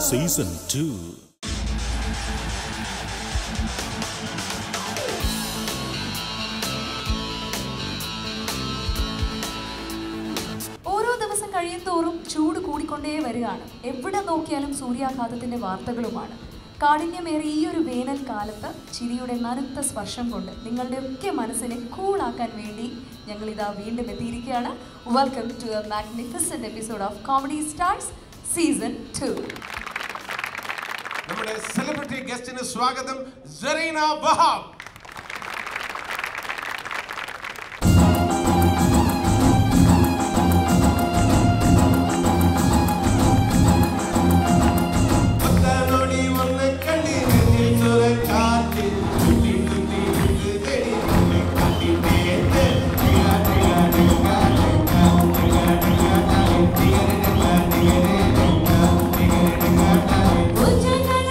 Season two ഓരോ ദിവസം കഴിയുന്തോറും ചൂട് കൂടിക്കൊണ്ടേ വരികയാണ് എവിടെ നോക്കിയാലും സൂര്യാഘാതത്തിന്റെ വാർത്തകളുമാണ് കാഠിന്യമേറിയ ഈ ഒരു വേനൽക്കാലത്ത് ചിരിയുടെ നനുത്ത സ്പർശം കൊണ്ട് നിങ്ങളുടെയൊക്കെ മനസ്സിനെ കൂളാക്കാൻ വേണ്ടി ഞങ്ങൾ ഇതാ വീണ്ടും എത്തിയിരിക്കുകയാണ് welcome to a magnificent episode of comedy stars season two നമ്മുടെ സെലിബ്രിറ്റി ഗസ്റ്റിന് സ്വാഗതം സെറീന വഹാബ് ഒത്തനൊടി ഒന്ന് കണ്ടി നെഞ്ചിൽ ചുരക്കാറ്റ് ചുറ്റി ചുറ്റി ചുറ്റി തേടി നിന്നെ കണ്ടിട്ടേറ്റ് ടിക ടിക ടിക ടിക ടിക ടിക ടിക ടിക ടിക ടിക ടിക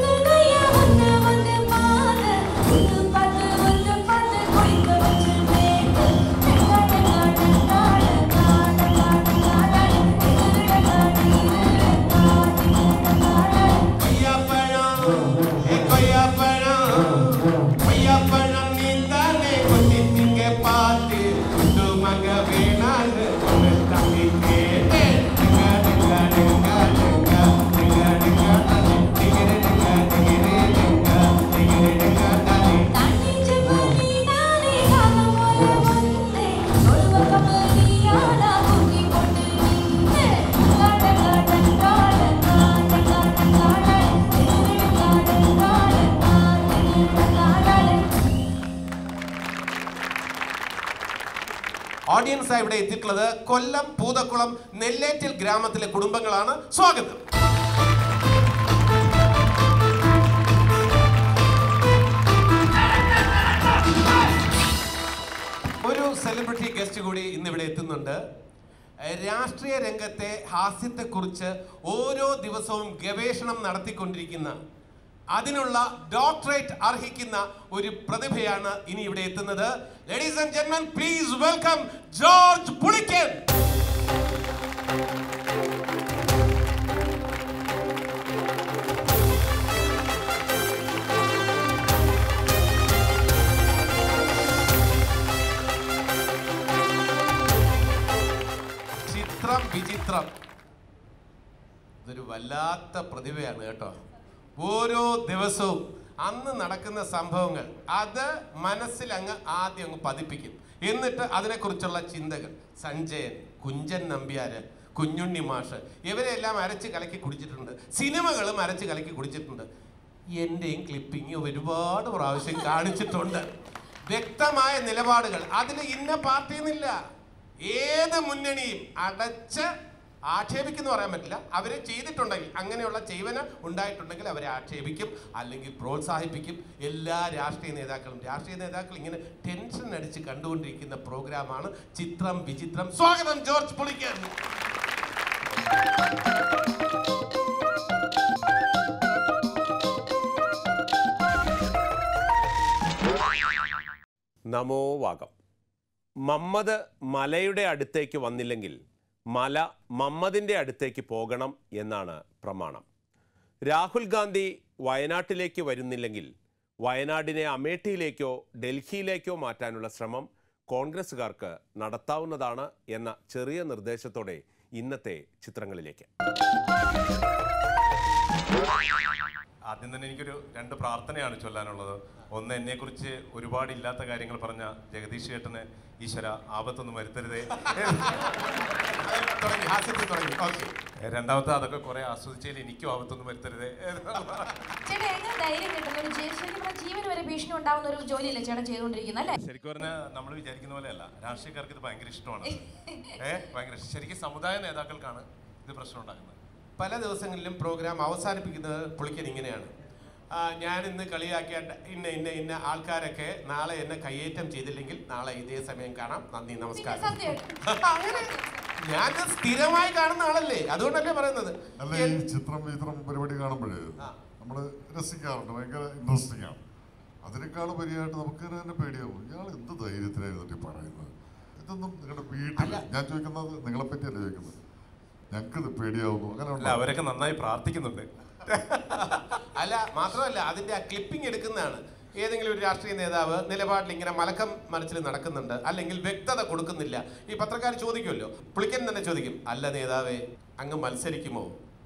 കൊയ്യാപ്പഴം ഏ കൊയ്യാപ്പഴം കൊയ്യാപ്പഴം നീന്താനേ കൊച്ചിത്തിങ്ക പാട്ട് കുട്ടുമക വീണാണ് ഒന്ന് തങ്ങി കേട്ടേ ടിക ടിക ടിക ടിക ടിക ടിക ടിക ടിക ടിക ടിക ടിക ഓഡിയൻസ് ഇവിടെ എത്തിയിട്ടുള്ളത് കൊല്ലം പൂതക്കുളം നെല്ലേറ്റിൽ ഗ്രാമത്തിലെ കുടുംബങ്ങളാണ് സ്വാഗതം ഒരു സെലിബ്രിറ്റി ഗസ്റ്റ് കൂടി ഇന്ന് ഇവിടെ എത്തുന്നുണ്ട് രാഷ്ട്രീയ രംഗത്തെ ഹാസ്യത്തെക്കുറിച്ച് ഓരോ ദിവസവും ഗവേഷണം നടത്തിക്കൊണ്ടിരിക്കുന്ന അതിനുള്ള ഡോക്ടറേറ്റ് അർഹിക്കുന്ന ഒരു പ്രതിഭയാണ് ഇനി ഇവിടെ എത്തുന്നത് ലേഡീസ് ആൻഡ് ജെന്മൻ പ്ലീസ് വെൽക്കം ജോർജ് പുളിക്കൻ ചിത്രം വിചിത്രം ഇതൊരു വല്ലാത്ത പ്രതിഭയാണ് കേട്ടോ ഓരോ ദിവസവും അന്ന് നടക്കുന്ന സംഭവങ്ങൾ അത് മനസ്സിൽ അങ്ങ് ആദ്യം അങ്ങ് പതിപ്പിക്കും എന്നിട്ട് അതിനെക്കുറിച്ചുള്ള ചിന്തകൾ സഞ്ജയൻ കുഞ്ചൻ നമ്പ്യാര് കുഞ്ഞുണ്ണി മാഷ് ഇവരെല്ലാം അരച്ച് കലക്കി കുടിച്ചിട്ടുണ്ട് സിനിമകളും അരച്ച് കലക്കി കുടിച്ചിട്ടുണ്ട് എൻ്റെയും ക്ലിപ്പിങ് ഒരുപാട് പ്രാവശ്യം കാണിച്ചിട്ടുണ്ട് വ്യക്തമായ നിലപാടുകൾ അതിൽ ഇന്ന പാർട്ടി എന്നില്ല ഏത് മുന്നണിയും അടച്ച് ആക്ഷേപിക്കുന്നു പറയാൻ പറ്റില്ല അവരെ ചെയ്തിട്ടുണ്ടെങ്കിൽ അങ്ങനെയുള്ള ചെയ്വന ഉണ്ടായിട്ടുണ്ടെങ്കിൽ അവരെ ആക്ഷേപിക്കും അല്ലെങ്കിൽ പ്രോത്സാഹിപ്പിക്കും എല്ലാ രാഷ്ട്രീയ നേതാക്കളും രാഷ്ട്രീയ നേതാക്കൾ ഇങ്ങനെ ടെൻഷൻ അടിച്ച് കണ്ടുകൊണ്ടിരിക്കുന്ന പ്രോഗ്രാമാണ് ചിത്രം വിചിത്രം സ്വാഗതം ജോർജ് പുളിക്കൻ നമോ വാകം മമ്മദ് മലയുടെ അടുത്തേക്ക് വന്നില്ലെങ്കിൽ മല മമ്മദിൻ്റെ അടുത്തേക്ക് പോകണം എന്നാണ് പ്രമാണം രാഹുൽ ഗാന്ധി വയനാട്ടിലേക്ക് വരുന്നില്ലെങ്കിൽ വയനാടിനെ അമേഠിയിലേക്കോ ഡൽഹിയിലേക്കോ മാറ്റാനുള്ള ശ്രമം കോൺഗ്രസ്സുകാർക്ക് നടത്താവുന്നതാണ് എന്ന ചെറിയ നിർദ്ദേശത്തോടെ ഇന്നത്തെ ചിത്രങ്ങളിലേക്ക് ആദ്യം തന്നെ എനിക്കൊരു രണ്ട് പ്രാർത്ഥനയാണ് ചൊല്ലാനുള്ളത് ഒന്ന് എന്നെക്കുറിച്ച് ഒരുപാട് ഇല്ലാത്ത കാര്യങ്ങൾ പറഞ്ഞ ജഗദീഷ് ചേട്ടന് ഈശ്വര ആപത്തൊന്നും വരുത്തരുതേ തുടങ്ങി ഹാസ്യത്തിൽ തുടങ്ങി ഓക്കെ രണ്ടാമത്തെ അതൊക്കെ കുറെ ആസ്വദിച്ചതിൽ എനിക്കും ആപത്തൊന്നും വരുത്തരുതേ ചേട്ടാ എങ്ങനെ ധൈര്യം കിട്ടുന്ന ഒരു ജെ- ശരിക്കും പറഞ്ഞാൽ ജീവന് വരെ ഭീഷണി ഉണ്ടാവുന്ന ഒരു ജോലിയല്ലേ ചേട്ടൻ ചെയ്തുകൊണ്ടിരിക്കുന്നത് അല്ലേ ശരിക്കും പറഞ്ഞാൽ നമ്മൾ വിചാരിക്കുന്ന പോലെയല്ല രാഷ്ട്രീയക്കാർക്ക് ഇത് ഭയങ്കര ഇഷ്ടമാണ് ഏഹ് ഭയങ്കര ഇഷ്ടം. ശരിക്കും സമുദായ നേതാക്കൾക്കാണ് ഇത് പ്രശ്നം ഉണ്ടാക്കുന്നത് പല ദിവസങ്ങളിലും പ്രോഗ്രാം അവസാനിപ്പിക്കുന്നത് പുള്ളിക്കൻ ഇങ്ങനെയാണ് ആ, ഞാൻ ഇന്ന് കളിയാക്കിയ ഡ- ഇന്ന ഇന്ന ഇന്ന ആൾക്കാരൊക്കെ നാളെ എന്നെ കയ്യേറ്റം ചെയ്തില്ലെങ്കിൽ നാളെ ഇതേ സമയം കാണാം നന്ദി നമസ്കാരം സത്യമായിട്ടും അങ്ങനെ ഞാൻ സ്ഥിരമായി കാണുന്ന ആളല്ലേ അതുകൊണ്ടല്ലേ പറയുന്നത് അല്ല ഈ ചിത്രം ചിത്രം പരിപാടി കാണുമ്പോഴേ ആ. നമ്മൾ രസിക്കാറുണ്ട് ഭയങ്കര ഇൻട്രസ്റ്റിംഗ് ആണ് അതിനേക്കാൾ ഉപരിയായിട്ട് നമുക്ക് തന്നെ പേടിയാവും ഇയാൾ എന്ത് ധൈര്യത്തിലായിരുന്നു ഈ പറയുന്നത് ഇതൊന്നും നിങ്ങളുടെ വീട്ടിൽ അല്ല. ഞാൻ ചോദിക്കുന്നത് നിങ്ങളെ പറ്റിയല്ല ചോദിക്കുന്നത് ഞങ്ങൾക്കിത് പേടിയാവുന്നു അങ്ങനെ അല്ല ഉണ്ടോ? അവരൊക്കെ നന്നായി പ്രാർത്ഥിക്കുന്നുണ്ട് അല്ല മാത്രമല്ല അതിന്റെ ആ ക്ലിപ്പിംഗ് എടുക്കുന്നതാണ് ഏതെങ്കിലും ഒരു രാഷ്ട്രീയ നേതാവ് നിലപാടിൽ ഇങ്ങനെ മലക്കം മറിച്ചിൽ നടക്കുന്നുണ്ട് അല്ലെങ്കിൽ വ്യക്തത കൊടുക്കുന്നില്ല ഈ പത്രക്കാർ ചോദിക്കുമല്ലോ പുളിക്കൻ തന്നെ ചോദിക്കും അല്ല നേതാവേ അങ്ങ് മത്സരിക്കുമോ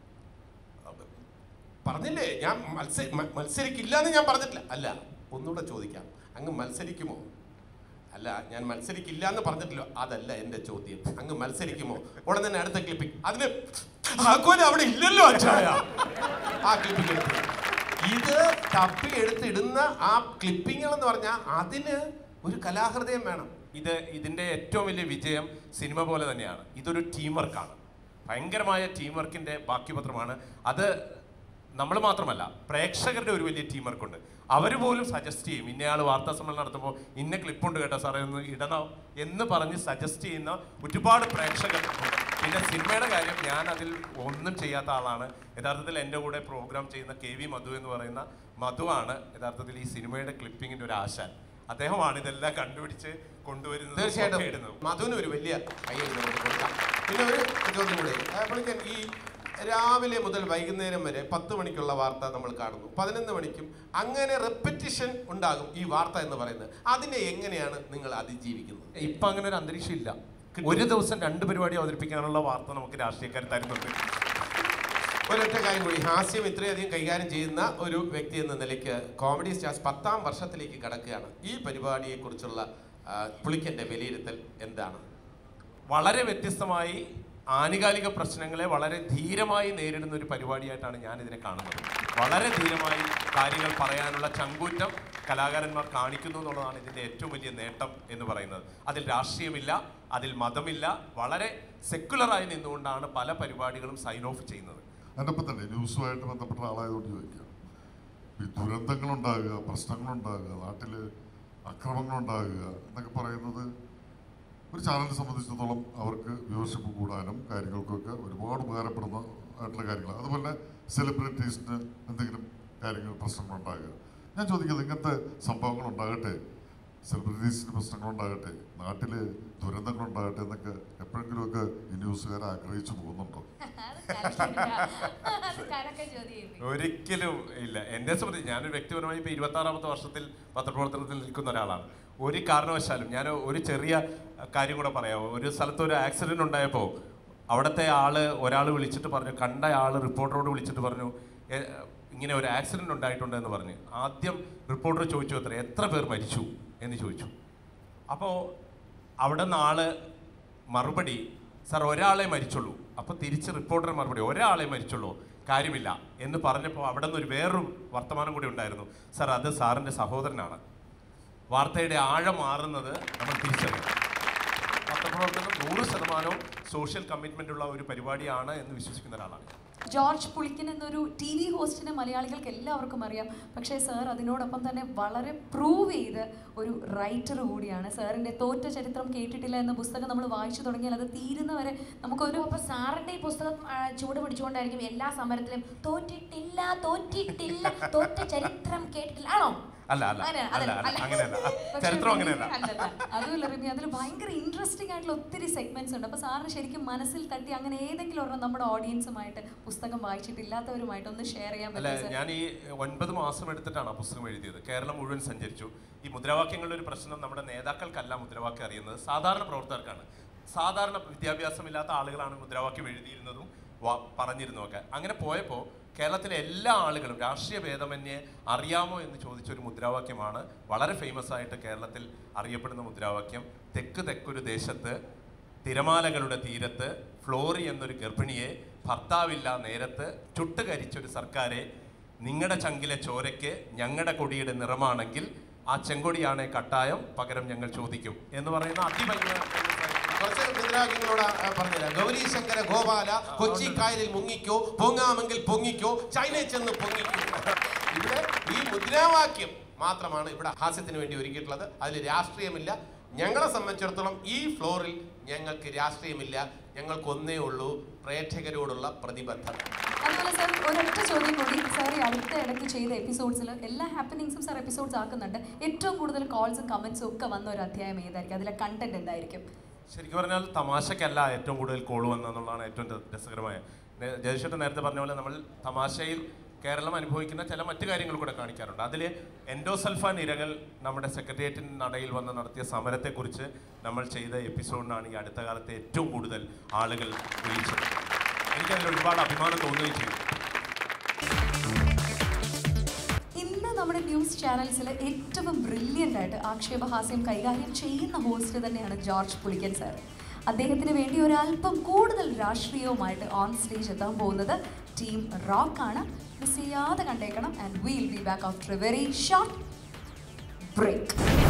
പറഞ്ഞില്ലേ ഞാൻ മത്സ മ- മത്സരിക്കില്ല എന്ന് ഞാൻ പറഞ്ഞിട്ടില്ല അല്ല ഒന്നുകൂടെ ചോദിക്കാം അങ്ങ് മത്സരിക്കുമോ അല്ല ഞാൻ മത്സരിക്കില്ല എന്ന് പറഞ്ഞിട്ടില്ല അതല്ല എന്റെ ചോദ്യം അങ്ങ് മത്സരിക്കുമോ ഉടൻ തന്നെ അടുത്ത ക്ലിപ്പിംഗ് അതിന് ആക്കോല് അവിടെ ഇല്ലല്ലോ അച്ചായ ആ ക്ലിപ്പിംഗ് എടുത്ത് ഇത് തപ്പി എടുത്തിടുന്ന ആ ക്ലിപ്പിങ്ങൾ എന്ന് പറഞ്ഞാൽ അതിന് ഒരു കലാഹൃദയം വേണം ഇത് ഇതിന്റെ ഏറ്റവും വലിയ വിജയം സിനിമ പോലെ തന്നെയാണ് ഇതൊരു ടീം വർക്കാണ് ഭയങ്കരമായ ടീം വർക്കിന്റെ ബാക്കിപത്രമാണ് അത് നമ്മൾ മാത്രമല്ല പ്രേക്ഷകരുടെ ഒരു വലിയ ടീം വർക്കുണ്ട് അവർ പോലും സജസ്റ്റ് ചെയ്യും ഇന്നയാൾ വാർത്താ സമ്മേളനം നടത്തുമ്പോൾ ഇന്ന ക്ലിപ്പുണ്ട് കേട്ടോ സാറേ ഒന്ന് ഇടണോ എന്ന് പറഞ്ഞ് സജസ്റ്റ് ചെയ്യുന്ന ഒരുപാട് പ്രേക്ഷകർ ഉണ്ട്. പിന്നെ സിനിമയുടെ കാര്യം ഞാൻ അതിൽ ഒന്നും ചെയ്യാത്ത ആളാണ് യഥാർത്ഥത്തിൽ എൻ്റെ കൂടെ പ്രോഗ്രാം ചെയ്യുന്ന കെ വി മധു എന്ന് പറയുന്ന മധുവാണ് യഥാർത്ഥത്തിൽ ഈ സിനിമയുടെ ക്ലിപ്പിങ്ങിന്റെ ഒരു ആശാൻ അദ്ദേഹമാണ് ഇതെല്ലാം കണ്ടുപിടിച്ച് കൊണ്ടുവരുന്നത് തീർച്ചയായിട്ടും ഒക്കെ ഇടുന്നത് മധുവിന് ഒരു വലിയ കയ്യിൽ നമുക്ക് കൊടുക്കാം പിന്നെ ഒരു ചോദ്യം കൂടെ അപ്പോഴേക്കും ഈ രാവിലെ മുതൽ വൈകുന്നേരം വരെ പത്ത് മണിക്കുള്ള വാർത്ത നമ്മൾ കാണുന്നു പതിനൊന്ന് മണിക്കും അങ്ങനെ റെപ്പറ്റീഷൻ ഉണ്ടാകും ഈ വാർത്ത എന്ന് പറയുന്നത് അതിനെ എങ്ങനെയാണ് നിങ്ങൾ അതിജീവിക്കുന്നത് ഇപ്പൊ അങ്ങനെ ഒരു അന്തരീക്ഷം ഇല്ല ഒരു ദിവസം രണ്ട് പരിപാടി അവതരിപ്പിക്കാനുള്ള വാർത്ത നമുക്ക് രാഷ്ട്രീയക്കാർ തരുന്നുണ്ട് ഒരൊറ്റ കാര്യം കൂടി ഹാസ്യം ഇത്രയധികം കൈകാര്യം ചെയ്യുന്ന ഒരു വ്യക്തി എന്ന നിലയ്ക്ക് കോമഡി സ്റ്റാർസ് പത്താം വർഷത്തിലേക്ക് കടക്കുകയാണ് ഈ പരിപാടിയെക്കുറിച്ചുള്ള ആ, പുളിക്കന്റെ വിലയിരുത്തൽ എന്താണ് വളരെ വ്യത്യസ്തമായി ആനുകാലിക പ്രശ്നങ്ങളെ വളരെ ധീരമായി നേരിടുന്ന ഒരു പരിപാടിയായിട്ടാണ് ഞാൻ ഇതിനെ കാണുന്നത് വളരെ ധീരമായി കാര്യങ്ങൾ പറയാനുള്ള ചങ്കൂറ്റം കലാകാരന്മാർ കാണിക്കുന്നു എന്നുള്ളതാണ് ഇതിന്റെ ഏറ്റവും വലിയ നേട്ടം എന്ന് പറയുന്നത് അതിൽ രാഷ്ട്രീയമില്ല അതിൽ മതമില്ല വളരെ സെക്കുലറായി നിന്നുകൊണ്ടാണ് പല പരിപാടികളും സൈൻ ഓഫ് ചെയ്യുന്നത് എൻ്റെ ഒപ്പം തന്നെ ന്യൂസുമായിട്ട് ബന്ധപ്പെട്ട ആളായതുകൊണ്ട് ചോദിക്കാം ഈ ദുരന്തങ്ങളുണ്ടാകുക പ്രശ്നങ്ങളുണ്ടാകുക നാട്ടിൽ അക്രമങ്ങളുണ്ടാകുക എന്നൊക്കെ പറയുന്നത് ഒരു ചാനലിനെ സംബന്ധിച്ചിടത്തോളം അവർക്ക് വ്യൂവർഷിപ്പ് കൂടാനും കാര്യങ്ങൾക്കൊക്കെ ഒരുപാട് ഉപകാരപ്പെടുന്ന ആയിട്ടുള്ള കാര്യങ്ങൾ അതുപോലെ സെലിബ്രിറ്റീസിന് എന്തെങ്കിലും കാര്യങ്ങൾ പ്രശ്നങ്ങളുണ്ടാകുക ഞാൻ ചോദിക്കുന്നത് ഇങ്ങനത്തെ സംഭവങ്ങൾ ഉണ്ടാകട്ടെ സെലിബ്രിറ്റീസിന് പ്രശ്നങ്ങളുണ്ടാകട്ടെ നാട്ടിൽ ദുരന്തങ്ങളുണ്ടാകട്ടെ എന്നൊക്കെ എപ്പോഴെങ്കിലുമൊക്കെ ഈ ന്യൂസുകാർ ആഗ്രഹിച്ചു പോകുന്നുണ്ടോ അത് കരക്ക ചോദ്യം ഒരിക്കലും ഇല്ല എന്നെ സംബന്ധിച്ച് ഞാനൊരു വ്യക്തിപരമായി ഇപ്പോൾ ഇരുപത്തി ആറാമത്തെ വർഷത്തിൽ പത്രപ്രവർത്തനത്തിൽ നിൽക്കുന്ന ഒരാളാണ് ഒരു കാരണവശാലും ഞാൻ ഒരു ചെറിയ കാര്യം കൂടെ പറയാമോ ഒരു സ്ഥലത്ത് ഒരു ആക്സിഡന്റ് ഉണ്ടായപ്പോൾ അവിടുത്തെ ആള് ഒരാൾ വിളിച്ചിട്ട് പറഞ്ഞു കണ്ട ആള് റിപ്പോർട്ടറോട് വിളിച്ചിട്ട് പറഞ്ഞു "എ, ഇങ്ങനെ ഒരു ആക്സിഡന്റ് ഉണ്ടായിട്ടുണ്ട് എന്ന് പറഞ്ഞു ആദ്യം റിപ്പോർട്ടർ ചോദിച്ചു അത്ര എത്ര പേർ മരിച്ചു എന്ന് ചോദിച്ചു അപ്പോൾ അവിടെ നിന്ന് ആള് മറുപടി സാർ ഒരാളെ മരിച്ചുള്ളൂ അപ്പോൾ തിരിച്ച് റിപ്പോർട്ടർ മറുപടി ഒരാളെ മരിച്ചുള്ളൂ കാര്യമില്ല എന്ന് പറഞ്ഞപ്പോൾ അവിടെ നിന്ന് ഒരു വേറൊരു വർത്തമാനം കൂടി ഉണ്ടായിരുന്നു സാർ അത് സാറിൻ്റെ സഹോദരനാണ് വാർത്തയുടെ ആഴം മാറുന്നത് നമ്മൾ തിരിച്ചറിയണം പത്രപ്രവർത്തനം നൂറ് ശതമാനവും സോഷ്യൽ കമ്മിറ്റ്മെൻ്റ് ഉള്ള ഒരു പരിപാടിയാണ് എന്ന് വിശ്വസിക്കുന്ന ഒരാളാണ് ജോർജ് പുളിക്കൻ എന്നൊരു ടി വി ഹോസ്റ്റിനെ മലയാളികൾക്ക് എല്ലാവർക്കും അറിയാം പക്ഷേ സാർ അതിനോടൊപ്പം തന്നെ വളരെ പ്രൂവ് ചെയ്ത് ഒരു റൈറ്റർ കൂടിയാണ് സാറിൻ്റെ തോറ്റ ചരിത്രം കേട്ടിട്ടില്ല എന്ന പുസ്തകം നമ്മൾ വായിച്ചു തുടങ്ങിയാൽ അത് തീരുന്നവരെ നമുക്കൊരു അപ്പൊ സാറിന്റെ ഈ പുസ്തകം ആ, ചൂട് പിടിച്ചുകൊണ്ടായിരിക്കും എല്ലാ സമരത്തിലും തോറ്റിട്ടില്ല തോറ്റിട്ടില്ല തോറ്റ ചരിത്രം കേട്ടിട്ടില്ല ആണോ അല്ല അല്ല അങ്ങനെയാണ്, അല്ല അതല്ല, അല്ല അല്ല. അങ്ങനെയല്ല പക്ഷേ ചരിത്രം അങ്ങനെയല്ല അല്ലല്ല. അതുമല്ല റിമി അതിൽ ഭയങ്കര ഇൻട്രസ്റ്റിംഗ് ആയിട്ടുള്ള ഒത്തിരി സെഗ്മെന്റ്സ് ഉണ്ട് അപ്പൊ സാറിന് ശരിക്കും മനസ്സിൽ തട്ടി അങ്ങനെ ഏതെങ്കിലും ഒരെണ്ണം നമ്മുടെ ഓഡിയൻസുമായിട്ട് പുസ്തകം വായിച്ചിട്ടില്ലാത്തവരുമായിട്ട് ഒന്ന് ഷെയർ ചെയ്യാൻ അല്ല പറ്റും ഞാൻ ഈ ഒൻപത് മാസം എടുത്തിട്ടാണ് ആ പുസ്തകം എഴുതിയത് കേരളം മുഴുവൻ സഞ്ചരിച്ചു ഈ മുദ്രാവാക്യങ്ങളുടെ ഒരു പ്രശ്നം നമ്മുടെ നേതാക്കൾക്കല്ല മുദ്രാവാക്യം അറിയുന്നത് സാധാരണ പ്രവർത്തകർക്കാണ് സാധാരണ വിദ്യാഭ്യാസമില്ലാത്ത ആളുകളാണ് മുദ്രാവാക്യം എഴുതിയിരുന്നതും വ- പറഞ്ഞിരുന്നതൊക്കെ അങ്ങനെ പോയപ്പോൾ കേരളത്തിലെ എല്ലാ ആളുകളും രാഷ്ട്രീയ ഭേദമന്യേ അറിയാമോ എന്ന് ചോദിച്ച ഒരു മുദ്രാവാക്യമാണ് വളരെ ഫേമസ് ആയിട്ട് കേരളത്തിൽ അറിയപ്പെടുന്ന മുദ്രാവാക്യം തെക്ക് തെക്കൊരു ദേശത്ത് തിരമാലകളുടെ തീരത്ത് ഫ്ലോറി എന്നൊരു ഗർഭിണിയെ ഭർത്താവില്ല നേരത്ത് ചുട്ടുകരിച്ചൊരു സർക്കാരെ നിങ്ങളുടെ ചങ്കിലെ ചോരയ്ക്ക് ഞങ്ങളുടെ കൊടിയുടെ നിറമാണെങ്കിൽ ആ ചെങ്കൊടിയാണ് കട്ടായം പകരം ഞങ്ങൾ ചോദിക്കും എന്ന് പറയുന്ന അതിഭംഗി കുറച്ച് മുദ്രാവാക്യങ്ങളോട് ആ, പറഞ്ഞുതരാം ഗൗരി ശങ്കര ഗോപാല കൊച്ചി കായലിൽ മുങ്ങിക്കോ പൊങ്ങാമെങ്കിൽ പൊങ്ങിക്കോ ചൈനയിൽ ചെന്ന് പൊങ്ങിക്കോ ഇവിടെ ഈ മുദ്രാവാക്യം മാത്രമാണ് ഇവിടെ ഹാസ്യത്തിന് വേണ്ടി ഒരുക്കിയിട്ടുള്ളത് അതിൽ രാഷ്ട്രീയമില്ല ഞങ്ങളെ സംബന്ധിച്ചിടത്തോളം ഈ ഫ്ലോറിൽ ഞങ്ങൾക്ക് രാഷ്ട്രീയമില്ല ഞങ്ങൾക്ക് ഒന്നേ ഉള്ളൂ പ്രേക്ഷകരോടുള്ള പ്രതിബദ്ധത അതുപോലെ സാർ ഒരൊറ്റ ചോദ്യം കൂടി സാർ ഈ അടുത്ത ഇടയ്ക്ക് ചെയ്ത എപ്പിസോഡ്സിൽ എല്ലാ ഹാപ്പനിങ്സും സാർ എപ്പിസോഡ്സ് ആക്കുന്നുണ്ട് ഏറ്റവും കൂടുതൽ കോൾസും കമന്റ്സും ഒക്കെ വന്ന ഒരു അധ്യായം ഏതായിരിക്കും അതിലെ കണ്ടന്റ് എന്തായിരിക്കും ശരിക്കും പറഞ്ഞാൽ തമാശക്കല്ല ഏറ്റവും കൂടുതൽ കോൾ വന്നതെന്നുള്ളതാണ് ഏറ്റവും ര- രസകരമായ നേ- ജയശേട്ടൻ നേരത്തെ പറഞ്ഞ പോലെ നമ്മൾ തമാശയിൽ കേരളം അനുഭവിക്കുന്ന ചില മറ്റു കാര്യങ്ങൾ കൂടെ കാണിക്കാറുണ്ട് അതിൽ എൻഡോസൾഫാൻ ഇരകൾ നമ്മുടെ സെക്രട്ടേറിയറ്റിന് നടയിൽ വന്ന് നടത്തിയ സമരത്തെക്കുറിച്ച് നമ്മൾ ചെയ്ത എപ്പിസോഡിനാണ് ഈ അടുത്ത കാലത്തെ ഏറ്റവും കൂടുതൽ ആളുകൾ വിളിച്ചത് എനിക്കതിൽ ഒരുപാട് അഭിമാനം തോന്നുകയും ചെയ്തു ഇന്ന് നമ്മുടെ ന്യൂസ് ചാനൽസിൽ ഏറ്റവും ബ്രില്യൻ്റ് ആയിട്ട് ആക്ഷേപഹാസ്യം കൈകാര്യം ചെയ്യുന്ന ഹോസ്റ്റ് തന്നെയാണ് ജോർജ് പുലിക്കൻ സാർ അദ്ദേഹത്തിന് വേണ്ടി ഒരല്പം കൂടുതൽ രാഷ്ട്രീയവുമായിട്ട് ഓൺ സ്റ്റേജ് എത്താൻ പോകുന്നത് ടീം റോക്ക് ആണ് മിസ് ചെയ്യാതെ കണ്ടേക്കണം and will be back after a very short break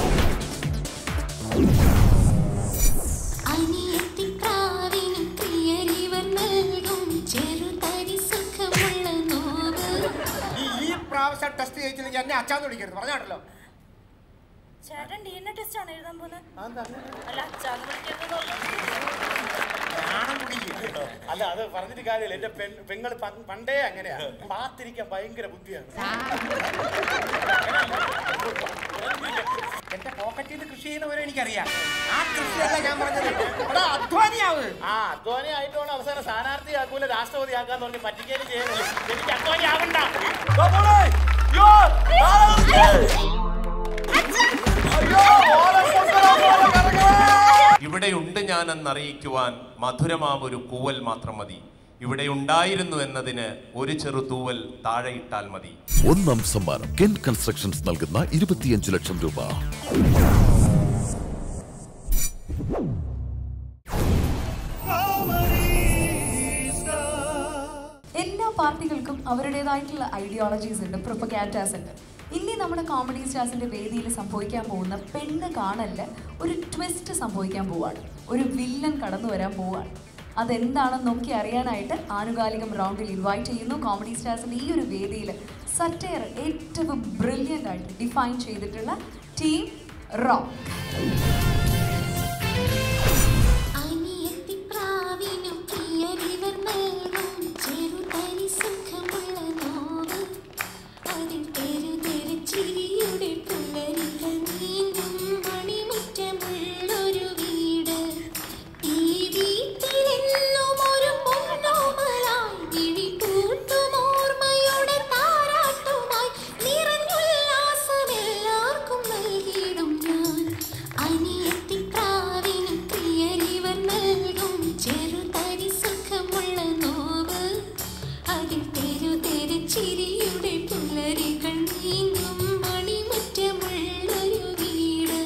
അനിയത്തിക്കാവിന് പ്രിയരിവർ നൽകും ചെറുതരി സുഖമുള്ള നോവ് ഈ ഈ പ്രാവശ്യം ടെസ്റ്റ് ജയിച്ചില്ലെങ്കിൽ എന്നെ അച്ചാന്ന് വിളിക്കരുത് പറഞ്ഞാണല്ലോ ചേട്ടൻ ഡി എൻ എ ടെസ്റ്റ് ആണ് എഴുതാൻ പോകുന്നത് അല്ല അച്ഛാന്ന് വിളിക്കരുത് പ്രാണം കുടിക്കും അല്ല അത് പറഞ്ഞിട്ട് കാര്യമില്ല എന്റെ പെൺ പെങ്ങൾ പണ്ടേ അങ്ങനെയാ പാത്തിരിക്കാൻ ഭയങ്കര ബുദ്ധിയാണ് എന്റെ പോക്കറ്റിൽ നിന്ന് കൃഷി ചെയ്യുന്നവരെ എനിക്കറിയാം ആ കൃഷിയല്ല ഞാൻ പറഞ്ഞത് എടാ, അധ്വാനിയാവ് ആ അധ്വാനി ആയിട്ട് വേണം അവസാനം സ്ഥാനാർത്ഥി ആക്കൂല രാഷ്ട്രപതി ആക്കാന്ന് പറഞ്ഞ് പറ്റിക്കലും ചെയ്യുന്നത് എനിക്ക് അധ്വാനി ആവണ്ട ദോ പോളെ. യ്യോ, താഴെ നിർത്ത്. അയ്യോ, ഓളെ കൊണ്ടുവാ, ഓളെ കറങ്ങുവാ. ഇവിടെയുണ്ട് ഞാൻ എന്നറിയിക്കുവാൻ മധുരമാം ഒരു കൂവൽ മാത്രം മതി ഇവിടെ ഉണ്ടായിരുന്നു എന്നതിന് ഒരു ചെറു തൂവൽ താഴെ ഇട്ടാൽ മതി ഒന്നാം സമ്മാനം കെൻ കൺസ്ട്രക്ഷൻസ് നൽകുന്ന ഇരുപത്തിയഞ്ച് ലക്ഷം രൂപ എല്ലാ പാർട്ടികൾക്കും അവരുടേതായിട്ടുള്ള ഐഡിയോളജീസ് ഉണ്ട് പ്രൊപ്പഗാൻഡാസ് ഉണ്ട് ഇനി നമ്മുടെ കോമഡി സ്റ്റാർസിന്റെ വേദിയിൽ സംഭവിക്കാൻ പോകുന്ന പെണ്ണ് കാണല് ഒരു ട്വിസ്റ്റ് സംഭവിക്കാൻ പോവാണ് ഒരു വില്ലൻ കടന്നു വരാൻ പോവാണ് അതെന്താണെന്ന് നോക്കി അറിയാനായിട്ട് ആനുകാലികം റൗണ്ടിൽ ഇൻവൈറ്റ് ചെയ്യുന്നു കോമഡി സ്റ്റാർസിന്റെ ഈ ഒരു വേദിയിൽ സറ്റയർ ഏറ്റവും ബ്രില്യൻ്റ് ആയിട്ട് ഡിഫൈൻ ചെയ്തിട്ടുള്ള ടീം റോക്ക് അനിയത്തിപ്രാവിനു പ്രിയരിവർ നൽകും ചെറുതരി സുഖമുള്ള നോവ് അതിൽ തെരു തെരു ചിരിയുടെ പുലരികൾ നീങ്ങും മണിമുറ്റമുള്ളൊരു വീട് ഈ വീട്ടിലെന്നും ഒരു പൊന്നോമലായി വിഴി കൂട്ടും ഓർമ്മയുടെ താരാട്ടുമായി നിറഞ്ഞുല്ലാസമെല്ലാവർക്കും നൽകിയിടും ഞാൻ അനിയത്തിപ്രാവിനു പ്രിയരിവർ നൽകും ചെറുതരി സുഖമുള്ള നോവ് അതിൽ തെരു തെരു ചിരിയുടെ പുലരികൾ നീങ്ങും മണിമുറ്റമുള്ളൊരു വീട്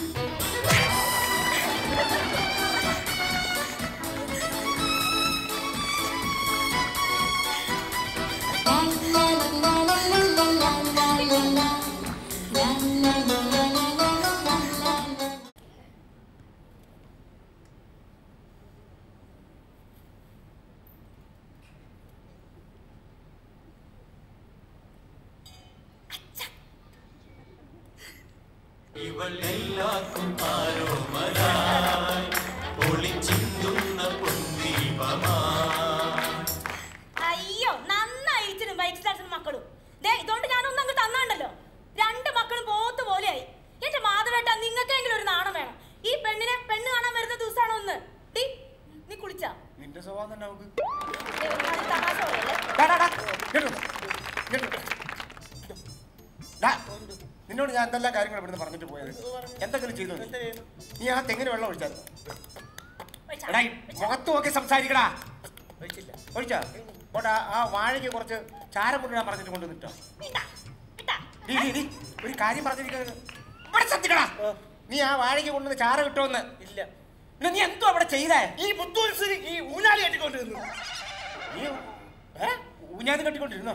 അയ്യോ നന്നായിരിക്കും ബൈക്ക് സ്റ്റാർസിന് മക്കളും ദേ ഇതുകൊണ്ട് ഞാനൊന്നും അങ്ങ് തന്നാണ്ടല്ലോ രണ്ട് മക്കളും പോത്ത് പോലെയായി എന്റെ മാധവേട്ട നിങ്ങൾക്കെങ്കിലും ഒരു നാണം വേണം ഈ പെണ്ണിനെ പെണ്ണ് കാണാൻ വരുന്ന ദിവസമാണോ ഒന്ന് ഡി നീ കുളിച്ചാ നിന്റെ സ്വഭാവം തന്നെ നമുക്ക് ദേ, ഒരുമാതിരി തമാശ പോലെയല്ലേ ഡാ, ഡാ, ഡാ. ഇങ്ങോട്ട് വാ. ഇങ്ങോട്ട് വാ. ഡാ, നിന്നോട് ഞാൻ എന്തെല്ലാം കാര്യങ്ങൾ ഇവിടുന്ന് പറഞ്ഞിട്ട് പോയത് എന്തെങ്കിലും ചെയ്തു നീ? നീ ആ തെങ്ങിന് വെള്ളം ഒഴിച്ചാൽ ഒഴിച്ചാ. എടാ ഈ മുഖത്ത് നോക്കി സംസാരിക്കടാ ഒഴിച്ചില്ല ഒഴിച്ചാ പോട്ടാ ആ വാഴയ്ക്ക് കുറച്ച് ചാരം കൊണ്ടിടാൻ പറഞ്ഞിട്ട് കൊണ്ടുവന്നിട്ടോ ഇട്ടാ, ഇട്ടാ. നീ നീ നീ ഒരു കാര്യം പറഞ്ഞിരിക്കുന്നത് ഇവിടെ ശ്രദ്ധിക്കടാ നീ ആ വാഴയ്ക്ക് കൊണ്ടുവന്ന് ചാരം ഇട്ടോന്ന് ഇല്ല പിന്നെ നീ എന്തോ അവിടെ ചെയ്തേ ഈ ബുദ്ധുത്സരി ഈ ഊഞ്ഞാലി കെട്ടിക്കൊണ്ടിരുന്നു നീ ഏ ഊഞ്ഞാതി കെട്ടിക്കൊണ്ടിരുന്നോ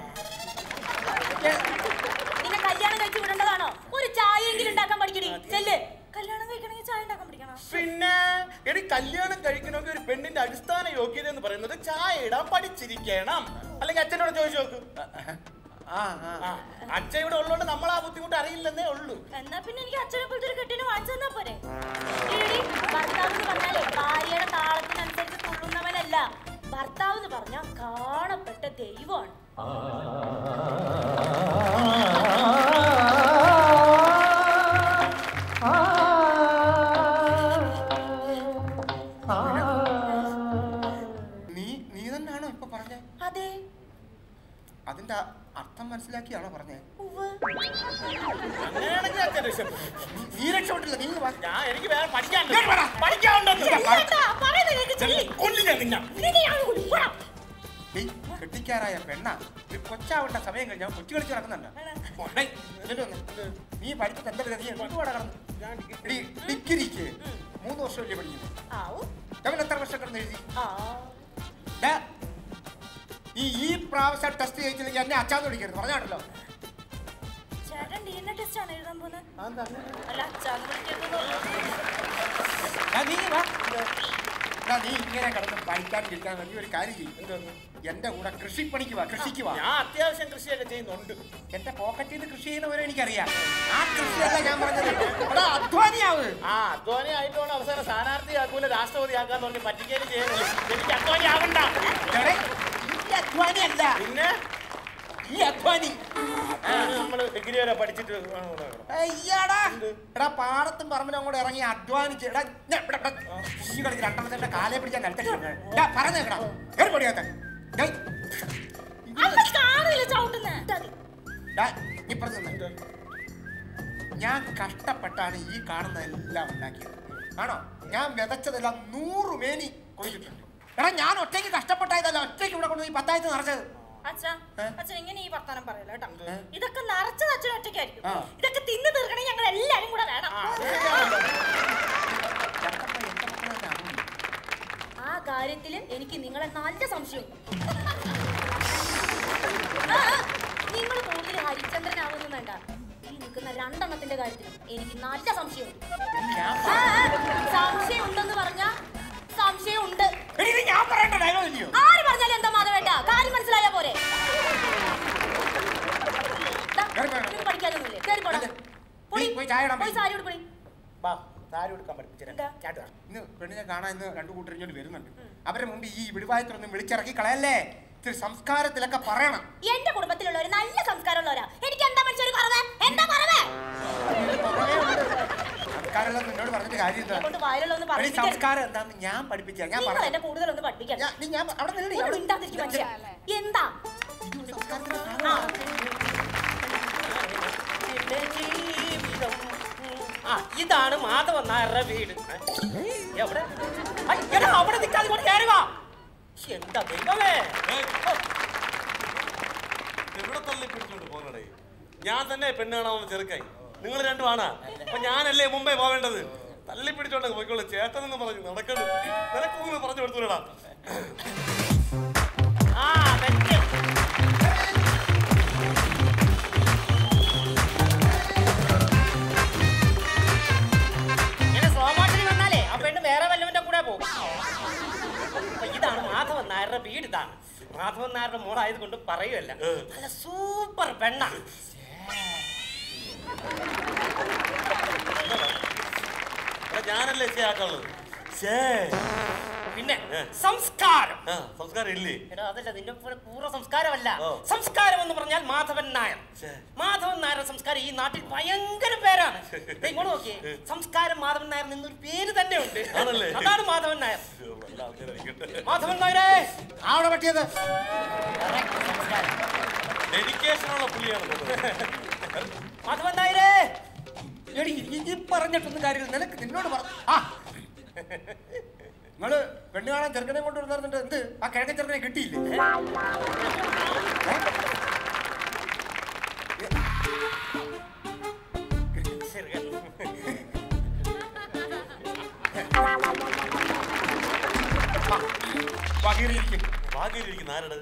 നിന്നെ കല്യാണം കഴിച്ച് വിടേണ്ടതാണോ ഒരു ചായയെങ്കിലും ഉണ്ടാക്കാൻ പഠിക്കണേ ചെല്ല് കല്യാണം കഴിക്കണമെങ്കിൽ ചായ ഉണ്ടാക്കാൻ പഠിക്കണം പിന്നെ എടി കല്യാണം കഴിക്കണമെങ്കിൽ ഒരു പെണ്ണിന്റെ അടിസ്ഥാന യോഗ്യത എന്ന് പറയുന്നത് ചായ ഇടാൻ പഠിച്ചിരിക്കണം അല്ലെങ്കിൽ അച്ഛനോട് ചോദിച്ചു നോക്ക് ആ ആ ആ, അച്ഛൻ ഇവിടെ ഉള്ളതുകൊണ്ട് നമ്മൾ ആ ബുദ്ധിമുട്ട് അറിയില്ലെന്നേ ഉള്ളൂ എന്നാ പിന്നെ എനിക്ക് അച്ഛനെ പോലത്തെ ഒരു കെട്ടിനെ വാങ്ങിച്ചു തന്നാ പോരെ എടി, ഭർത്താവ് എന്ന് പറഞ്ഞാലേ ഭാര്യയുടെ താളത്തിനനുസരിച്ച് തുള്ളുന്നവനല്ല ഭർത്താവ് എന്ന് പറഞ്ഞാൽ കാണപ്പെട്ട ദൈവമാണ് അർത്ഥം മനസ്സിലാക്കിയാണോ പറഞ്ഞേ ഉവ്വ്. അങ്ങനെയാണെങ്കിൽ അച്ഛൻ്റെ ഇഷ്ടം. നീ- നീ രക്ഷപ്പെട്ടില്ല നീ വാ ഞാൻ എനിക്ക് വേറെ പഠിക്കാനുണ്ട് ഇങ്ങോട്ട് വാടാ. പഠിക്കാനുണ്ടെന്ന് ചെല്ലേട്ടാ, പറയുന്നത് കേൾക്ക് ചെല്ലി. കൊല്ലു ഞാൻ നിന്നെ നിന്നെ ഞാൻ കൊല്ലും. പോടാ. ഡേയ്, കെട്ടിക്കാറായ പെണ്ണ ഒരു കൊച്ചാവേണ്ട സമയം കഴിഞ്ഞാൽ കൊച്ചു കളിച്ച് നടക്കുന്നുണ്ട് ഡേയ്, ഇങ്ങോട്ട് വന്ന്. നീ പഠിച്ചിട്ട് എന്താ നീ എന്തുകൂടെ കടന്നു എടീ, ഡിഗ്രിക്ക് മൂന്ന് വർഷമല്ലേ പഠിക്കുന്നത് ആവൂ. അവൻ എത്ര വർഷം കിടന്ന് എഴുതി ആ. ഡാ, നീ ഈ പ്രാവശ്യം ടെസ്റ്റ് ജയിച്ചില്ലെങ്കിൽ എന്നെ അച്ചാന്ന് വിളിക്കരുത് പറഞ്ഞാണല്ലോ ചേട്ടൻ DNA ടെസ്റ്റ് ആണ് എഴുതാൻ പോകുന്നത് അല്ല അച്ഛാന്ന് വിളിക്കരുതെന്ന് ഡാ, നീ വാ. ഡാ, നീ ഇങ്ങനെ കിടന്ന് പഠിക്കാൻ ഇരിക്കാൻ വേണ്ടി ഒരു കാര്യം ചെയ്യും എന്റെ കൂടെ കൃഷിപ്പണിക്ക് വാ കൃഷിക്ക് വാ ഞാൻ അത്യാവശ്യം കൃഷിയൊക്കെ ചെയ്യുന്നുണ്ട് എന്റെ പോക്കറ്റിൽ നിന്ന് കൃഷി ചെയ്യുന്നവരെ എനിക്കറിയാം ആ കൃഷിയല്ല ഞാൻ പറഞ്ഞത് എടാ, അധ്വാനിയാവ് ആ അധ്വാനി ആയിട്ട് വേണം അവസാനം സ്ഥാനാർത്ഥി ആക്കൂല രാഷ്ട്രപതി ആക്കാന്ന് പറഞ്ഞ് പറ്റിക്കലും ചെയ്യുന്നുള്ളൂ എനിക്ക് അധ്വാനി ആവണ്ട എടേ, ഈ അധ്വാനിയല്ല പിന്നെ ഈ അധ്വാനി നമ്മൾ ഡിഗ്രി വരെ പഠിച്ചിട്ട് വേണം ഇവിടെ കിടക്കാൻ. അയ്യാടാ എടാ പാടത്തും പറമ്പിലും അങ്ങോട്ട് ഇറങ്ങി അധ്വാനിച്ച് എടാ ഞാൻ ഇവിടെ- ഇവിടെ ഈ കളിച്ച് രണ്ടെണ്ണത്തിന്റെ കാലെ പിടിച്ചാൽ നിലത്തേക്ക് പറഞ്ഞു കേടാ ഏറി പൊടിയാത്ത അമ്മ കാണില്ല ചവിട്ടുന്നെ ഇപ്പുറത്ത് നിന്ന് ഞാൻ കഷ്ടപ്പെട്ടാണ് ഈ കാണുന്നതെല്ലാം ഉണ്ടാക്കിയത് ആണോ ഞാൻ വിതച്ചതെല്ലാം നൂറ് മേനി കൊയ്തിട്ടുണ്ട് എടാ ഞാൻ ഒറ്റയ്ക്ക് കഷ്ടപ്പെട്ടായതല്ല ഒറ്റയ്ക്ക് ഇവിടെ കൊണ്ടുപോയി പത്തായത്ത് നിറച്ചത് അച്ഛാ ഏ? അച്ഛൻ ഇങ്ങനെ ഈ വർത്താനം പറയല്ലോ കേട്ടോ ഏ? ഇതൊക്കെ നിറച്ചത് അച്ഛൻ ഒറ്റയ്ക്കായിരിക്കും ആ. ഇതൊക്കെ തിന്നു തീർക്കണേ ഞങ്ങൾ എല്ലാരും കൂടെ വേണം ചക്കപ്പ എന്റെ മക്കളെ അറിയില്ല. ആ കാര്യത്തില് എനിക്ക് നിങ്ങളെ നല്ല സംശയം നിങ്ങൾ കൂടുതൽ ഹരിചന്ദ്രനാവുന്നു വേണ്ട ഈ നിൽക്കുന്ന രണ്ടെണ്ണത്തിന്റെ കാര്യത്തിലും എനിക്ക് നല്ല സംശയം ഞാൻ സംശയം ഉണ്ടെന്ന് പറഞ്ഞ സംശയം ഉണ്ട് എടി, ഇത് ഞാൻ പറയേണ്ട ഡയലോഗ് ഇല്ലയോ ആര് പറഞ്ഞാലും എന്താ മാധവേട്ട കാര്യം മനസ്സിലായാ പോരെ ദാ, കേറി പോയോ? നിനക്ക് പഠിക്കാനൊന്നുമില്ലേ കേറി പോടാ അതെ. പൊടി. നീ പോയി ചായ ഇടാൻ പോയി പോയി. സാരി ഉടുപ്പടി വാ സാരി കൊടുക്കാൻ പഠിപ്പിച്ചിട്ട് എന്താ? ചാട്ടുക ഇന്ന് പെണ്ണിനെ കാണാൻ ഇന്ന് രണ്ടു കൂട്ടർ ഇങ്ങോട്ട് വരുന്നുണ്ട് അവരുടെ മുമ്പ് ഈ വിടുവായത്തിലൊന്നും വിളിച്ചിറക്കി കളയല്ലേ ഇത്തിരി സംസ്കാരത്തിലൊക്കെ പറയണം എന്റെ കുടുംബത്തിലുള്ളവര് നല്ല സംസ്കാരമുള്ളവരാ എനിക്ക് എന്താ മനുഷ്യ ഒരു കുറവ് എന്താ കുറവ് സംസ്കാരം നിന്നോട് പറഞ്ഞിട്ട് കാര്യം എന്താ കൊണ്ട് വയലുള്ളൊന്ന് എടി, പഠിപ്പിക്കാൻ സംസ്കാരം എന്താന്ന് ഞാൻ പഠിപ്പിച്ച ഞാൻ നിങ്ങൾ പറഞ്ഞു എന്നെ കൂടുതലൊന്ന് പഠിപ്പിക്കാൻ ഞാൻ- നീ ഞാൻ അവിടെ നിന്നെടി, ഒന്ന് അവിടെ മിണ്ടാതിരിക്കും മനുഷ്യ എന്താ ഇത് സംസ്കാരത്തിന്റെ ആ, ഭാഗമാണ്. എന്റെ ജീവിതം ആ ഇതാണ് മാധവൻ നായരുടെ വീട് എവിടെ ഐ, എടാ അവിടെ നിൽക്കാതെ ഇങ്ങോട്ട് കയറി വാ ശ്ശെ, എന്താ ദൈവമേ എവിടെ തള്ളി പിടിച്ചോണ്ട് പോകണേ ഞാൻ തന്നെ പെണ്ണ് കാണാവുന്ന ചെറുക്കായി നിങ്ങൾ രണ്ടുമാണ് അപ്പൊ ഞാനല്ലേ മുമ്പേ പോവേണ്ടത് തള്ളി പിടിച്ചോണ്ട് പോയിക്കോളൂ ചേട്ടൻ എന്ന് പറഞ്ഞു നടക്കണം നിനക്കൊന്ന് പറഞ്ഞു കൊടുത്തൂടാ ആ തെറ്റ് ഇങ്ങനെ slow motion ൽ വന്നാലേ ആ പെണ്ണ് വേറെ വല്ലവന്റെ കൂടെ പോകും അപ്പൊ ഇതാണ് മാധവൻ നായരുടെ വീട് ഇതാണ് മാധവൻ നായരുടെ മോളായത് കൊണ്ട് പറയുമല്ല നല്ല സൂപ്പർ പെണ്ണ എടാ, ഞാനല്ലേ ചെയ്യാക്കുള്ളത് ശേ പിന്നെ സംസ്കാരം ആ സംസ്കാരം ഇല്ലേ എടാ അതല്ല നിന്റെ പോലെ പൂർവ്വ സംസ്കാരമല്ല ഓ. സംസ്കാരം എന്ന് പറഞ്ഞാൽ മാധവൻ നായർ ഛേ. മാധവൻ നായരുടെ സംസ്കാരം ഈ നാട്ടിൽ ഭയങ്കര പേരാണ് ദേ ഇങ്ങോട്ട് നോക്കിയേ സംസ്കാരം മാധവൻ നായർ എന്നൊരു പേര് തന്നെ ഉണ്ട് ആണല്ലേ? അതാണ് മാധവൻ നായർ അയ്യോ, വല്ല ആൾക്കാരും ഇരിക്കട്ടെ. മാധവൻ നായരേ അവിടെ പറ്റിയത് Correct സംസ്കാരം. ഡെഡിക്കേഷനുള്ള പുള്ളിയാണ് മാധവൻ നായരേ എടി ഈ- ഈ പറഞ്ഞിട്ടൊന്നും കാര്യമില്ല നിനക്ക് നിന്നോട് പറഞ്ഞു ആ നിങ്ങള് പെണ്ണ് കാണാൻ ചെറുക്കനെ കൊണ്ട് വരുന്നുണ്ട് എന്ത് ആ കിഴക്കൻ ചെറുക്കനെ കിട്ടിയില്ലേ ഏ? വാ, കീറിയിരിക്ക്. ഭാഗ്യയിരിക്കുന്ന ആരുടെ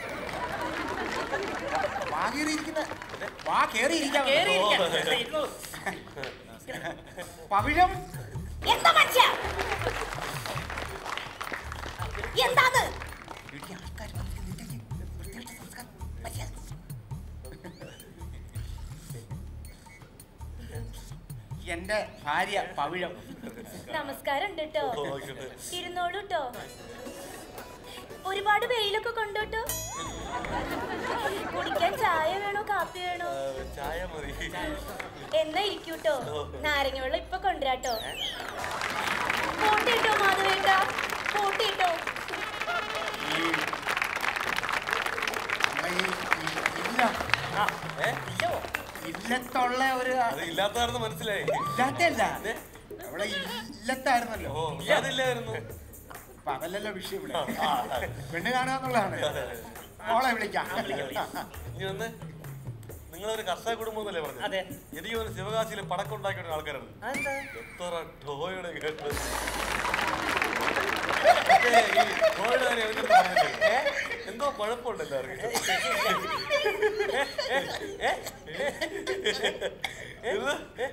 വാ, കീറിയിരിക്കുന്ന വാ കേറിയിരിക്കാൻ കേറിയിരിക്കാം. ദേ ഇരുന്നോ. പവിഴം എന്താ മനുഷ്യ എന്താന്ന് എടി, ആൾക്കാര് വന്നിട്ട് നിന്റെ ഈ വൃത്തികെട്ട സംസ്കാരം മര്യാദ. എന്റെ ഭാര്യ പവിഴം നമസ്കാരം ഉണ്ട് കേട്ടോ ഓ, ആയിക്കോട്ടെ. ഇരുന്നോളൂ കേട്ടോ ഒരുപാട് വെയിലൊക്കെ കൊണ്ടോട്ടോ കുടിക്കാൻ ചായ വേണോ കാപ്പി വേണോ ആ, ചായ മതി എന്നാ ഇരിക്കൂട്ടോ നാരങ്ങ വെള്ളം ഇപ്പൊ കൊണ്ടുവരാട്ടോ കൂട്ടിട്ടോ മാധവേട്ട കൂട്ടിട്ടോ ഈ നമ്മളെ ഈ ഈ ജില്ല ഇല്ലല്ലോ ആ, ഏ? ഇല്ലോ? ഇല്ലത്തുള്ള ഒരു അത് ഇല്ലാത്തതാണെന്ന് മനസ്സിലായി ഇല്ലാത്തല്ല അവളെ ഇല്ലത്തായിരുന്നല്ലോ ഓ ഇല്ലാതില്ലായിരുന്നു അപ്പൊ അതല്ലല്ലോ വിഷയം ഇവിടെ ആ, ആ. പെണ്ണ് കാണാന്നുള്ളതാണ് മോളെ വിളിക്കാം ഇനി വന്ന് നിങ്ങളൊരു കർഷക കുടുംബം എന്നല്ലേ പറഞ്ഞു അതെ. എനിക്ക് തോന്നുന്നു ശിവകാശിയിൽ പടക്കം ഉണ്ടാക്കിയ ആൾക്കാരാണ് അതെന്താ എത്ര ടോയുടെ കേട്ടത് മറ്റേ ഈ ടോയുടെ കാര്യം എനിക്കൊന്ന് പറഞ്ഞില്ലേ? എന്തോ കുഴപ്പമുണ്ട് എല്ലാവർക്കും ഇത്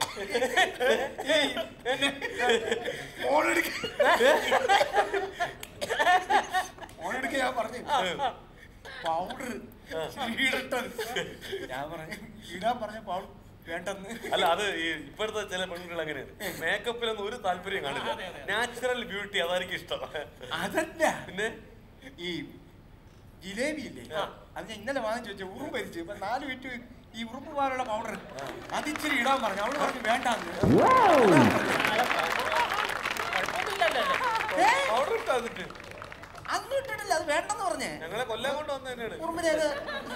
ഫോണെടുക്ക ഞാൻ പറഞ്ഞു പൗഡർ ഈടട്ടത് ഞാൻ പറഞ്ഞു ഇടാൻ പറഞ്ഞ പൗഡർ വേണ്ടെന്ന് അല്ല അത് ഈ ഇപ്പോഴത്തെ ചില പെൺകുട്ടികൾ അങ്ങനെയാണ് മേക്കപ്പിലൊന്നും ഒരു താല്പര്യം കാണില്ല നാച്ചുറൽ ബ്യൂട്ടി അതായിരിക്കും ഇഷ്ടം അതല്ല പിന്നെ ഈ ജിലേബി ഇല്ലേ അത് ഞാൻ ഇന്നലെ വാങ്ങിച്ചു വെച്ച ഉറുമ്പ് അരിച്ചു ഇപ്പൊ നാല് വിറ്റ് ഈ ഉറുമ്പ് പോലുള്ള പൗഡർ അത് ഇച്ചിരി ഇടാൻ പറഞ്ഞു അവള് പറഞ്ഞു വേണ്ടാന്ന് ഏ? പൗഡർ ഇട്ടോ എന്നിട്ട് അതൊന്നും ഇട്ടിട്ടില്ല അത് വേണ്ടെന്ന് പറഞ്ഞേ ഞങ്ങളെ കൊല്ലാൻ കൊണ്ട് വന്ന തന്നെയാണ് ഉറുമ്പിനെ അത്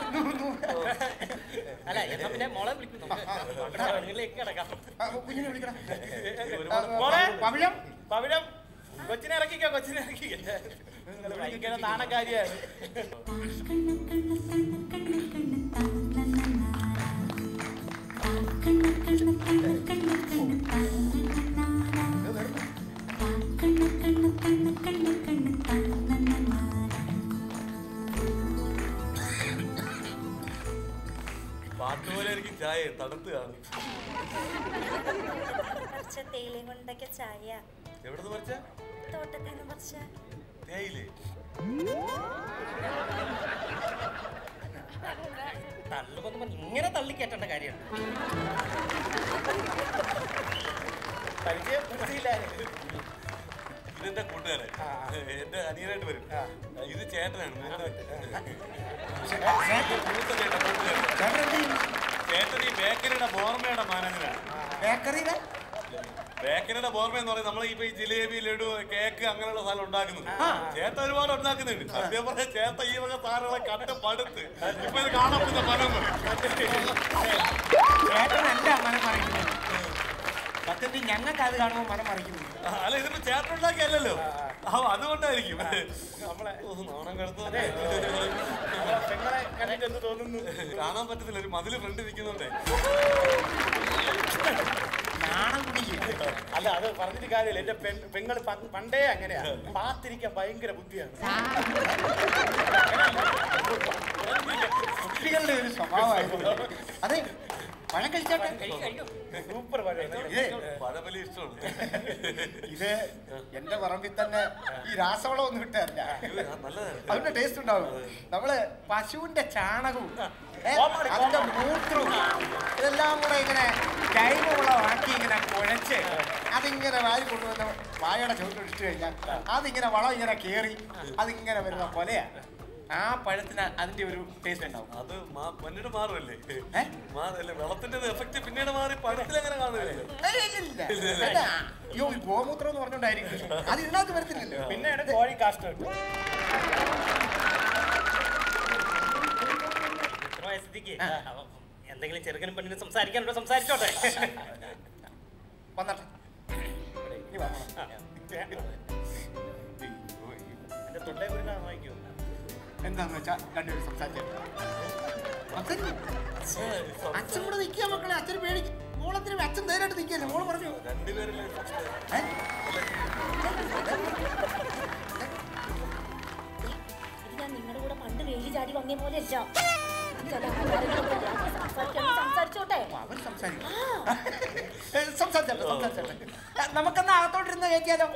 അല്ല എന്നാ പിന്നെ മോളെ വിളിക്കുന്നു പെണ്ണുങ്ങളിലേക്ക് കിടക്കാം ആ, കുഞ്ഞിനെ വിളിക്കണം മോളെ പവിഴം പവിഴം കൊച്ചിനെ ഇറക്കിക്കോ കൊച്ചിനെ ഇറക്കിക്കോ ഭയങ്കര നാണക്കാരിയാണ് പാട്ട് പോലെ ആയിരിക്കും ചായ തണുത്ത് കാണും കുറച്ച് തേയിലയും കൊണ്ടൊക്കെ ചായ എവിടുന്ന് പറിച്ച തോട്ടത്തിൽ നിന്ന് പറിച്ച തേയിലേ തള്ളുമ്പോ ഇങ്ങനെ തള്ളിക്കേറ്റേണ്ട കാര്യമാണ് പരിചയപ്പെടുത്തിയില്ല ഇതെന്റെ കൂട്ടുകാരൻ എന്റെ അനിയനായിട്ട് വരും ഇത് ചേട്ടനാണ് മൂത്ത മൂത്ത ചേട്ടൻ കൂട്ടുകാരൻ. ചേട്ടൻ എന്ത് ചെയ്യും? ചേട്ടൻ ഈ ബേക്കറിയുടെ ബോർമയുടെ മാനേജരാണ് ബേക്കറിയിലെ ബേക്കറിയുടെ ബോർമ എന്ന് പറയുന്നത് നമ്മൾ ഇപ്പൊ ഈ ജിലേബി ലഡു കേക്ക് അങ്ങനെയുള്ള സാധനം ഉണ്ടാക്കുന്നത് ചേട്ടൻ ഒരുപാട് ഉണ്ടാക്കുന്നുണ്ട് സത്യം പറഞ്ഞ ചേട്ടൻ ഈ വക സാധനങ്ങളെ കണ്ട് പടുത്ത് ഇപ്പൊ ഇത് കാണപ്പെടുന്ന മനം ചേട്ടനല്ല മനം മറിക്കുന്നത് സത്യത്തിൽ ഞങ്ങൾക്ക് അത് കാണുമ്പോൾ മനം മറിക്കുന്നു അല്ല ഇതിപ്പോ ചേട്ടൻ ഉണ്ടാക്കിയല്ലോ ആ അതുകൊണ്ടായിരിക്കും നമ്മളെ ഓ, നാണം കടന്നു പെങ്ങളെ കണ്ടിട്ട് എന്ത് തോന്നുന്നു കാണാൻ പറ്റത്തില്ല ഒരു മതില് ഫ്രണ്ട് നിൽക്കുന്നുണ്ടേ നാണം കുടിക്കും അല്ല അത് പറഞ്ഞിട്ട് കാര്യമില്ല എന്റെ പെൺ പെങ്ങൾ പണ്ടേ അങ്ങനെയാ പാത്തിരിക്കാൻ ഭയങ്കര ബുദ്ധിയാണ് കുട്ടികളുടെ ഒരു സ്വഭാവമായിരുന്നു അതെ പഴം കഴിച്ചോട്ടെ സൂപ്പർ ഇതേ, പഴപലി ഇഷ്ടമാണ് ഇത് എന്റെ പറമ്പിൽ തന്നെ ഈ രാസവളം ഒന്നും ഇട്ടല്ല നല്ലതാണ് അതിന്റെ ടേസ്റ്റ് ഉണ്ടാവും നമ്മള് പശുവിന്റെ ചാണകവും ഏ, അതിന്റെ മൂത്രവും ഇതെല്ലാം കൂടെ ഇങ്ങനെ ജൈവവളമാക്കി ഇങ്ങനെ കുഴച്ച് അതിങ്ങനെ വാരി കൊണ്ടുവന്ന് വായയുടെ ചുവട്ട് ഇട്ട് കഴിഞ്ഞാൽ അതിങ്ങനെ വളം ഇങ്ങനെ കേറി അതിങ്ങനെ വരുന്ന കൊലയാ ആ പഴത്തിന് അതിന്റെ ഒരു ടേസ്റ്റ് ഉണ്ടാവും അത് മാ- പിന്നീട് മാറുമല്ലേ ഏ? മാറല്ലേ വെള്ളത്തിന്റെ എഫക്ട് പിന്നീട് മാറി പഴത്തിൽ അങ്ങനെ കാണുകയല്ലേ ഏയ് ഇല്ല, ഇല്ല. അല്ല, അയ്യോ ഈ ഗോമൂത്രം എന്ന് പറഞ്ഞോണ്ടായിരിക്കും അത് ഇതിനകത്ത് വരത്തില്ലല്ലോ പിന്നെയാണ് കോഴി കാഷ്ടം ഇത്ര വയസ്സത്തേക്ക് എന്തെങ്കിലും ചെറുക്കനും പെണ്ണിനും സംസാരിക്കാനുണ്ടോ സംസാരിച്ചോട്ടെ വന്നട്ടെ ഇനി വാ. എന്റെ തൊണ്ടേ കുരുന്നാ വാങ്ങിക്കൂ എന്താന്ന് വെച്ചാ രണ്ടുപേരും സംസാരിച്ചു അച്ഛൻ കൂടെ നിൽക്കുക മക്കളെ അച്ഛൻ പേടിക്കും മോളത്തിന് അച്ഛൻ നേരിട്ട് നിൽക്കല്ലേ മോള് പറഞ്ഞു രണ്ടുപേരല്ലേ ഏ? ഇത് ഞാൻ നിങ്ങളുടെ കൂടെ പണ്ട് വേലി ചാടി വന്നേ പോലെ അല്ല സംസാരിച്ചോട്ടെ ഓ, അവൻ സംസാരിക്കും ഏ, സംസാരിച്ചോട്ടെ സംസാരിച്ചോട്ടെ ഏ, നമുക്കെന്നാ അകത്തോട്ടിരുന്ന് കയറ്റിയാലോ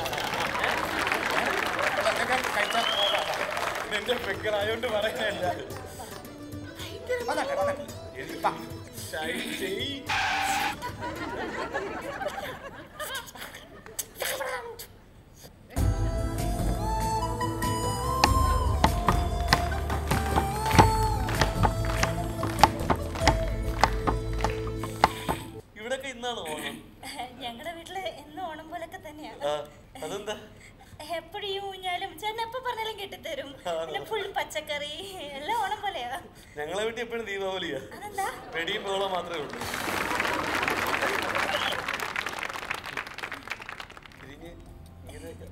അതൊക്കെ കഴിച്ചാ എന്റെ പെങ്ങളായോണ്ട് പറയുന്നില്ല വന്നട്ടെ വന്നട്ടെ വാ. ഇവിടൊക്കെ ഇന്നാണ് ഓണം ഞങ്ങളുടെ വീട്ടില് എന്നും ഓണം പോലൊക്കെ തന്നെയാണ് ആ, അതെന്താ എപ്പോഴും ഈ ഊഞ്ഞാലും ചേട്ടൻ എപ്പോ പറഞ്ഞാലും കെട്ടിത്തരും പിന്നെ ഫുൾ പച്ചക്കറി എല്ലാം ഓണം പോലെയാ ഞങ്ങളെ വീട്ടിൽ എപ്പോഴും ദീപാവലിയാ അതെന്താ വെടിയും ബഹളം മാത്രമേ ഉള്ളൂ തിരിഞ്ഞ് ഇങ്ങനെയൊക്കെ.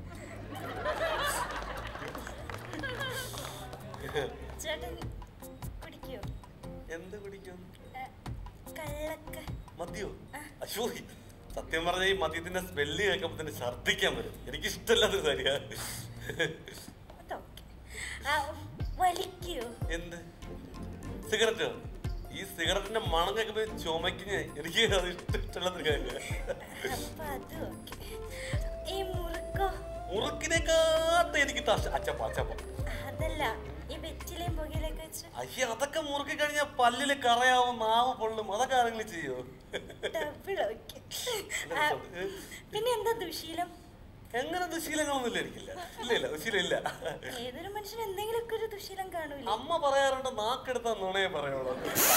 ചേട്ടൻ കുടിക്കോ എന്ത് കുടിക്കും ഏ, കള്ളക്ക മദ്യോ അശോ സത്യം പറഞ്ഞ ഈ മദ്യത്തിന്റെ സ്മെല്ല് കേൾക്കുമ്പോ തന്നെ ഛർദ്ദിക്കാൻ വരും എനിക്ക് ഇഷ്ടമല്ലാത്തൊരു കാര്യമാണ് അതൊക്കെ ആ, വലിക്കോ എന്ത് സിഗരറ്റോ ഈ സിഗരറ്റിന്റെ മണം കേൾക്കുമ്പോ ചുമക്കുന്ന എനിക്ക് അത് ഇഷ്ട- ഇഷ്ടമല്ലാത്തൊരു കാര്യമാണ് അപ്പൊ അതും ഓക്കെ ഈ മുറുക്കോ മുറുക്കിനെക്കാട്ട് എനിക്ക് തഷ- അച്ചപ്പ അച്ചപ്പ അതല്ല ഈ വെറ്റിലേയും പുകയിലൊക്കെ വെച്ച് അയ്യ അതൊക്കെ മുറുക്കി കഴിഞ്ഞാൽ പല്ലില് കറയാവും നാവ് പൊള്ളും അതൊക്കെ ആരെങ്കിലും ചെയ്യോ ഡബിൾ ഓക്കെ പിന്നെ എന്താ ദുശീലം എങ്ങനെ ദുശീലങ്ങളൊന്നുമില്ല എനിക്കില്ല ഇല്ല ഇല്ല ദുശീലം ഇല്ല ഏതൊരു മനുഷ്യൻ എന്തെങ്കിലുമൊക്കെ ഒരു ദുശീലം കാണൂലേ അമ്മ പറയാറുണ്ട് നാക്കെടുത്താ നുണയെ പറയുള്ളൂ